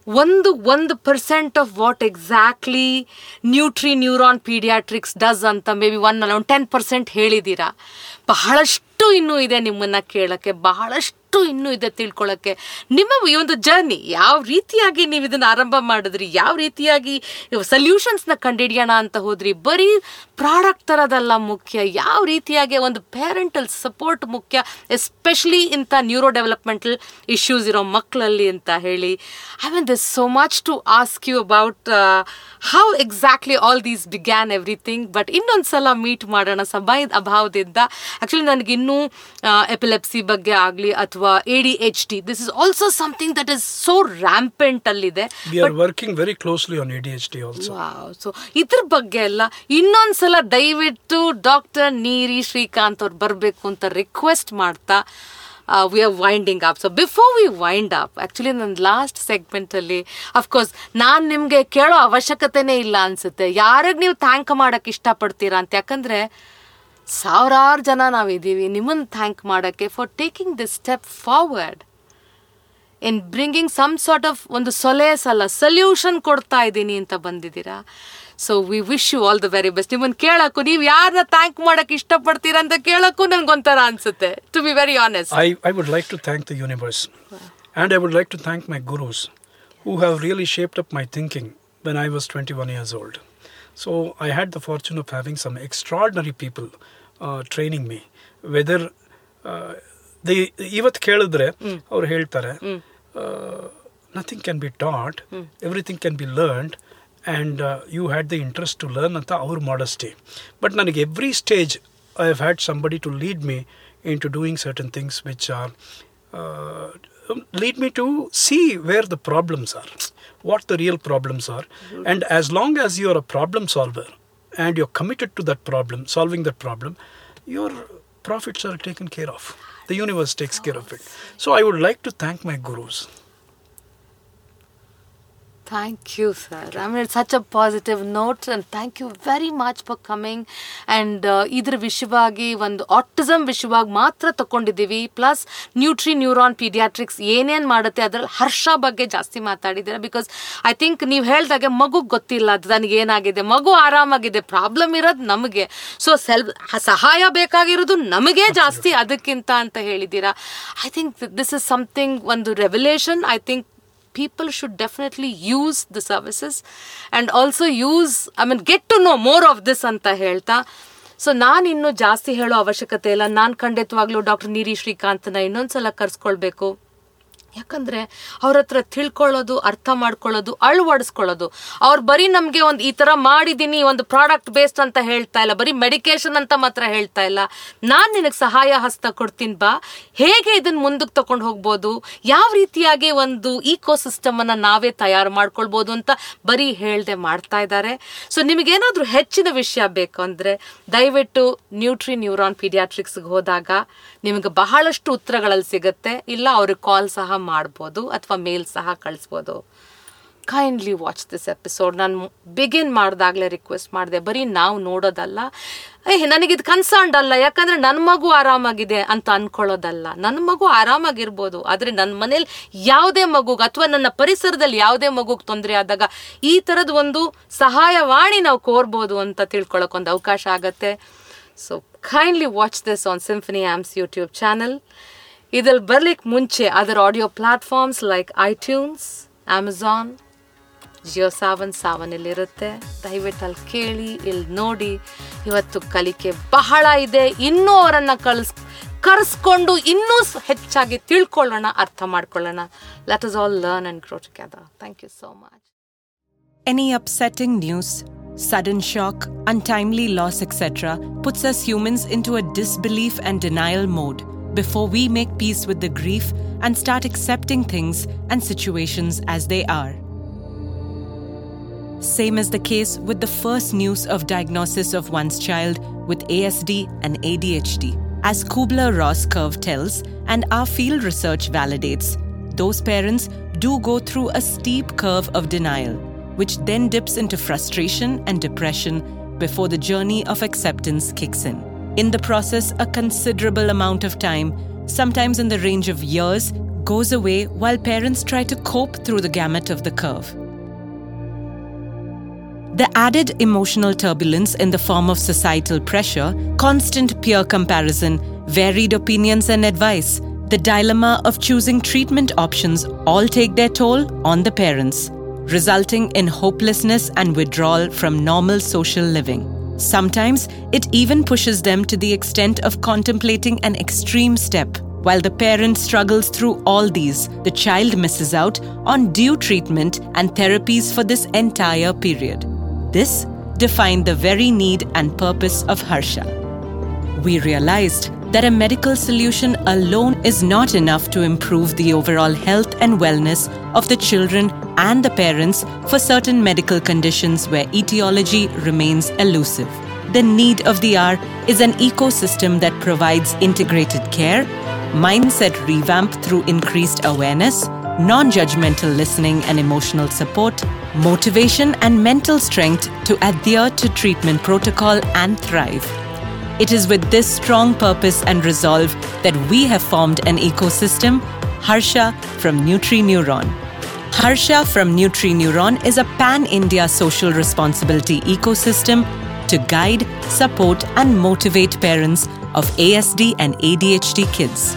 ಒಂದು ಒಂದು percent of what exactly nutri neuron paediatrics does ಅಂತ ಮೇ ಬಿ ಒನ್ ಅಲ್ಲ ಒಂದು ಟೆನ್ ಪರ್ಸೆಂಟ್ ಹೇಳಿದ್ದೀರಾ ಬಹಳಷ್ಟು ಇನ್ನೂ ಇದೆ ನಿಮ್ಮನ್ನ ಕೇಳಕ್ಕೆ ಬಹಳಷ್ಟು ಇನ್ನೂ ಇದೆ ತಿಳ್ಕೊಳ್ಳೋಕ್ಕೆ ನಿಮ್ಮ ಈ ಒಂದು ಜರ್ನಿ ಯಾವ ರೀತಿಯಾಗಿ ನೀವು ಇದನ್ನ ಆರಂಭ ಮಾಡಿದ್ರಿ ಯಾವ ರೀತಿಯಾಗಿ ಸೊಲ್ಯೂಷನ್ಸ್ನ ಕಂಡುಹಿಡಿಯೋಣ ಅಂತ ಹೋದ್ರಿ ಬರೀ ಪ್ರಾಡಕ್ಟ್ ಥರದಲ್ಲ ಮುಖ್ಯ ಯಾವ ರೀತಿಯಾಗಿ ಒಂದು ಪೇರೆಂಟಲ್ ಸಪೋರ್ಟ್ ಮುಖ್ಯ ಎಸ್ಪೆಷಲಿ ಇಂಥ ನ್ಯೂರೋ ಡೆವಲಪ್ಮೆಂಟಲ್ ಇಶ್ಯೂಸ್ ಇರೋ ಮಕ್ಕಳಲ್ಲಿ ಅಂತ ಹೇಳಿ I mean this so much to ask you about how exactly all these began everything but ಇನ್ನೊಂದು ಸಲ ಮೀಟ್ ಮಾಡೋಣ ಸಮಯದ ಅಭಾವದಿಂದ ಆ್ಯಕ್ಚುಲಿ ನನಗೆ ಇನ್ನೂ ಎಪಿಲೆಪ್ಸಿ ಬಗ್ಗೆ ಆಗಲಿ ಅಥವಾ A D H D this is also something that is so rampant ಅಲ್ಲಿದೆ We are working very closely on ADHD also. So ಇದ್ರ ಬಗ್ಗೆ ಎಲ್ಲ ಇನ್ನೊಂದ್ಸಲ ದಯವಿಟ್ಟು ಡಾಕ್ಟರ್ ನೀರಿ ಶ್ರೀಕಾಂತ್ ಅವ್ರು ಬರಬೇಕು ಅಂತ ರಿಕ್ವೆಸ್ಟ್ ಮಾಡ್ತಾ we are winding up so before we wind up actually ನನ್ನ ಲಾಸ್ಟ್ ಸೆಗ್ಮೆಂಟಲ್ಲಿ ಅಫ್ಕೋರ್ಸ್ ನಾನು ನಿಮಗೆ ಕೇಳೋ ಅವಶ್ಯಕತೆನೇ ಇಲ್ಲ ಅನ್ಸುತ್ತೆ ಯಾರಿಗೆ ನೀವು ಥ್ಯಾಂಕ್ ಮಾಡೋಕ್ಕೆ ಇಷ್ಟಪಡ್ತೀರಾ ಅಂತ ಯಾಕಂದರೆ ಸಾವಿರಾರು ಜನ ನಾವಿದ್ದೀವಿ ನಿಮ್ಮನ್ನು ಥ್ಯಾಂಕ್ ಮಾಡೋಕ್ಕೆ for taking this step forward in bringing some sort of ಒಂದು ಸೊಲೇಸ್ ಅಲ್ಲ ಸೊಲ್ಯೂಷನ್ ಕೊಡ್ತಾ ಇದ್ದೀನಿ ಅಂತ ಬಂದಿದ್ದೀರಾ so we wish you all the very best ನಿಮ್ಮನ್ನು ಕೇಳಕ್ಕೂ ನೀವು ಯಾರನ್ನ ಥ್ಯಾಂಕ್ ಮಾಡಕ್ಕೆ ಇಷ್ಟಪಡ್ತೀರಾ ಅಂತ ಕೇಳಕ್ಕೂ ನನ್ಗೊಂಥರ ಅನ್ಸುತ್ತೆ to be very honest I, I would like to thank the universe. And I would like to thank my gurus who have really shaped up my thinking when I was 21 years old. So I had the fortune of having some extraordinary people uh, training me. Whether uh, they ಇವತ್ತು ಕೇಳಿದ್ರೆ ಅವ್ರು ಹೇಳ್ತಾರೆ nothing can be taught everything can be learned and you had the interest to learn ಅಂತ ಅವ್ರ modesty but ನನಗೆ every stage I have had somebody to lead me in to doing certain things which are lead me to see where the problems are, what the real problems are. And as long as you are a problem solver and you're committed to that problem, solving that problem, your profits are taken care of. The universe takes care of it. So I would like to thank my gurus. Thank you sir I mean such a positive note and thank you very much for coming and ಇದ್ರ ವಿಷಯವಾಗಿ ಒಂದು autism ವಿಷಯವಾಗಿ ಮಾತ್ರ ತಗೊಂಡಿದ್ದೀವಿ plus nutri neuron paediatrics ಏನೇನು ಮಾಡುತ್ತೆ ಅದರಲ್ಲಿ ಹರ್ಷ ಬಗ್ಗೆ ಜಾಸ್ತಿ ಮಾತಾಡಿದ್ದೀರಾ ಬಿಕಾಸ್ ಐ ಥಿಂಕ್ ನೀವು ಹೇಳ್ದಾಗೆ ಮಗುಗೆ ಗೊತ್ತಿಲ್ಲ ಅದು ನನಗೆ ಏನಾಗಿದೆ ಮಗು ಆರಾಮಾಗಿದೆ ಪ್ರಾಬ್ಲಮ್ ಇರೋದು ನಮಗೆ ಸೊ ಸೆಲ್ಫ್ ಸಹಾಯ ಬೇಕಾಗಿರೋದು ನಮಗೆ ಜಾಸ್ತಿ ಅದಕ್ಕಿಂತ ಅಂತ ಹೇಳಿದ್ದೀರಾ I think this is something ಒಂದು revolution I think people should definitely use the services and also use i mean get to know more of this ಅಂತ ಹೇಳ್ತಾ ಸೊ ನಾನು ಇನ್ನೂ ಜಾಸ್ತಿ ಹೇಳೋ ಅವಶ್ಯಕತೆ ಇಲ್ಲ ನಾನು ಖಂಡಿತವಾಗ್ಲೂ ಡಾಕ್ಟರ್ ನೀರಿ ಶ್ರೀಕಾಂತ್ನ ಇನ್ನೊಂದ್ಸಲ ಕರ್ಸ್ಕೊಳ್ಬೇಕು ಯಾಕಂದ್ರೆ ಅವ್ರ ಹತ್ರ ತಿಳ್ಕೊಳ್ಳೋದು ಅರ್ಥ ಮಾಡ್ಕೊಳ್ಳೋದು ಅಳವಡಿಸ್ಕೊಳ್ಳೋದು ಅವ್ರು ಬರೀ ನಮಗೆ ಒಂದು ಈ ಥರ ಮಾಡಿದ್ದೀನಿ ಒಂದು ಪ್ರಾಡಕ್ಟ್ ಬೇಸ್ಡ್ ಅಂತ ಹೇಳ್ತಾ ಇಲ್ಲ ಬರೀ ಮೆಡಿಕೇಶನ್ ಅಂತ ಮಾತ್ರ ಹೇಳ್ತಾ ಇಲ್ಲ ನಾನು ನಿನಗೆ ಸಹಾಯ ಹಸ್ತ ಕೊಡ್ತೀನಿ ಬಾ ಹೇಗೆ ಇದನ್ನ ಮುಂದಕ್ಕೆ ತಗೊಂಡು ಹೋಗ್ಬೋದು ಯಾವ ರೀತಿಯಾಗಿ ಒಂದು ಈಕೋ ಸಿಸ್ಟಮನ್ನು ನಾವೇ ತಯಾರು ಮಾಡ್ಕೊಳ್ಬೋದು ಅಂತ ಬರೀ ಹೇಳ್ದೆ ಮಾಡ್ತಾ ಇದ್ದಾರೆ ಸೊ ನಿಮಗೇನಾದರೂ ಹೆಚ್ಚಿನ ವಿಷಯ ಬೇಕು ಅಂದರೆ ದಯವಿಟ್ಟು ನ್ಯೂಟ್ರಿ ನ್ಯೂರಾನ್ ಪೀಡಿಯಾಟ್ರಿಕ್ಸ್ಗೆ ಹೋದಾಗ ನಿಮಗೆ ಬಹಳಷ್ಟು ಉತ್ತರಗಳಲ್ಲಿ ಸಿಗುತ್ತೆ ಇಲ್ಲ ಅವ್ರಿಗೆ ಕಾಲ್ ಸಹ ಮಾಡ್ಬೋದು ಅಥವಾ ಮೇಲ್ ಸಹ ಕಳಿಸ್ಬೋದು ಕೈಂಡ್ಲಿ ವಾಚ್ ದಿಸ್ ಎಪಿಸೋಡ್ ನಾನು ಬಿಗಿನ್ ಮಾಡಿದಾಗಲೇ ರಿಕ್ವೆಸ್ಟ್ ಮಾಡಿದೆ ಬರೀ ನಾವು ನೋಡೋದಲ್ಲ ಏ ನನಗಿದು ಕನ್ಸರ್ನ್ಡ್ ಅಲ್ಲ ಯಾಕಂದ್ರೆ ನನ್ನ ಮಗು ಆರಾಮಾಗಿದೆ ಅಂತ ಅನ್ಕೊಳ್ಳೋದಲ್ಲ ನನ್ನ ಮಗು ಆರಾಮಾಗಿರ್ಬೋದು ಆದರೆ ನನ್ನ ಮನೇಲಿ ಯಾವುದೇ ಮಗುಗೆ ಅಥವಾ ನನ್ನ ಪರಿಸರದಲ್ಲಿ ಯಾವುದೇ ಮಗುಗೆ ತೊಂದರೆ ಆದಾಗ ಈ ಥರದ ಒಂದು ಸಹಾಯವಾಣಿ ನಾವು ಕೋರ್ಬೋದು ಅಂತ ತಿಳ್ಕೊಳ್ಳೋಕೊಂದು ಅವಕಾಶ ಆಗತ್ತೆ so kindly watch this on Symphony ಆಮ್ಸ್ ಯೂಟ್ಯೂಬ್ ಚಾನಲ್ ಇದ್ರಲ್ಲಿ ಬರ್ಲಿಕ್ಕೆ ಮುಂಚೆ other audio platforms like iTunes Amazon Jio Saavn ಸಾವನಲ್ಲಿರುತ್ತೆ ದಯವಿಟ್ಟು ಅಲ್ಲಿ ಕೇಳಿ ಇಲ್ಲಿ ನೋಡಿ ಇವತ್ತು ಕಲಿಕೆ ಬಹಳ ಇದೆ ಇನ್ನೂ ಅವರನ್ನು ಕಳಿಸ್ ಕರೆಸ್ಕೊಂಡು ಇನ್ನೂ ಸ್- ಹೆಚ್ಚಾಗಿ ತಿಳ್ಕೊಳ್ಳೋಣ ಅರ್ಥ ಮಾಡ್ಕೊಳ್ಳೋಣ let us all learn and grow together thank you so much Any upsetting news, sudden shock, untimely loss, etc., puts us humans into a disbelief and denial mode before we make peace with the grief and start accepting things and situations as they are. Same is the case with the first news of diagnosis of one's child with ASD and ADHD. As Kubler Ross curve tells, and our field research validates, those parents do go through a steep curve of denial, which then dips into frustration and depression before the journey of acceptance kicks in. In the process, a considerable amount of time, sometimes in the range of years, goes away while parents try to cope through the gamut of the curve. The added emotional turbulence in the form of societal pressure, constant peer comparison, varied opinions and advice, the dilemma of choosing treatment options all take their toll on the parents, resulting in hopelessness and withdrawal from normal social living. Sometimes it even pushes them to the extent of contemplating an extreme step. While the parent struggles through all these, the child misses out on due treatment and therapies for this entire period. This defined the very need and purpose of Harsha. We realized that a medical solution alone is not enough to improve the overall health and wellness of the children and the parents for certain medical conditions where etiology remains elusive. The need of the hour is an ecosystem that provides integrated care, mindset revamp through increased awareness, non judgmental listening and emotional support, motivation and mental strength to adhere to treatment protocol and thrive. It is with this strong purpose and resolve that we have formed an ecosystem, Harsha from NutriNeuron. Harsha from NutriNeuron is a pan India social responsibility ecosystem to guide, support, and motivate parents of ASD and ADHD kids.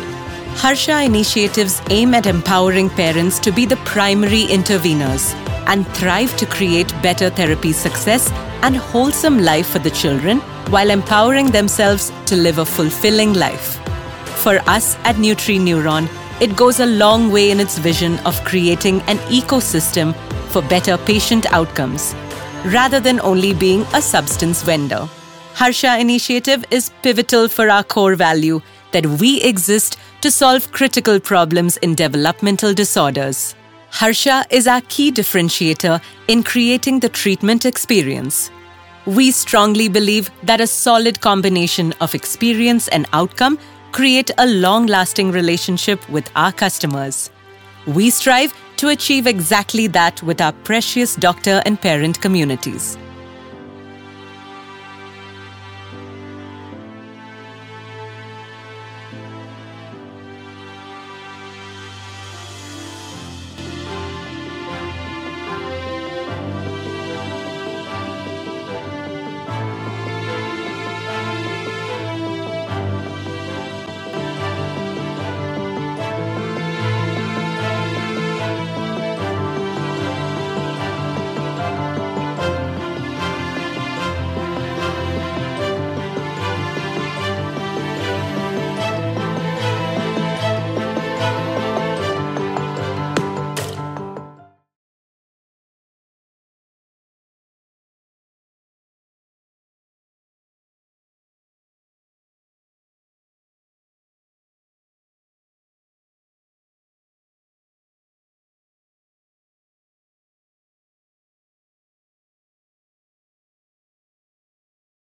Harsha initiatives aim at empowering parents to be the primary interveners and thrive to create better therapy success and wholesome life for the children while empowering themselves to live a fulfilling life. For us at NutriNeuron, it goes a long way in its vision of creating an ecosystem for better patient outcomes, rather than only being a substance vendor. Harsha Initiative is pivotal for our core value that we exist to solve critical problems in developmental disorders. Harsha is our key differentiator in creating the treatment experience. We strongly believe that a solid combination of experience and outcome create a long lasting relationship with our customers. We strive to achieve exactly that with our precious doctor and parent communities.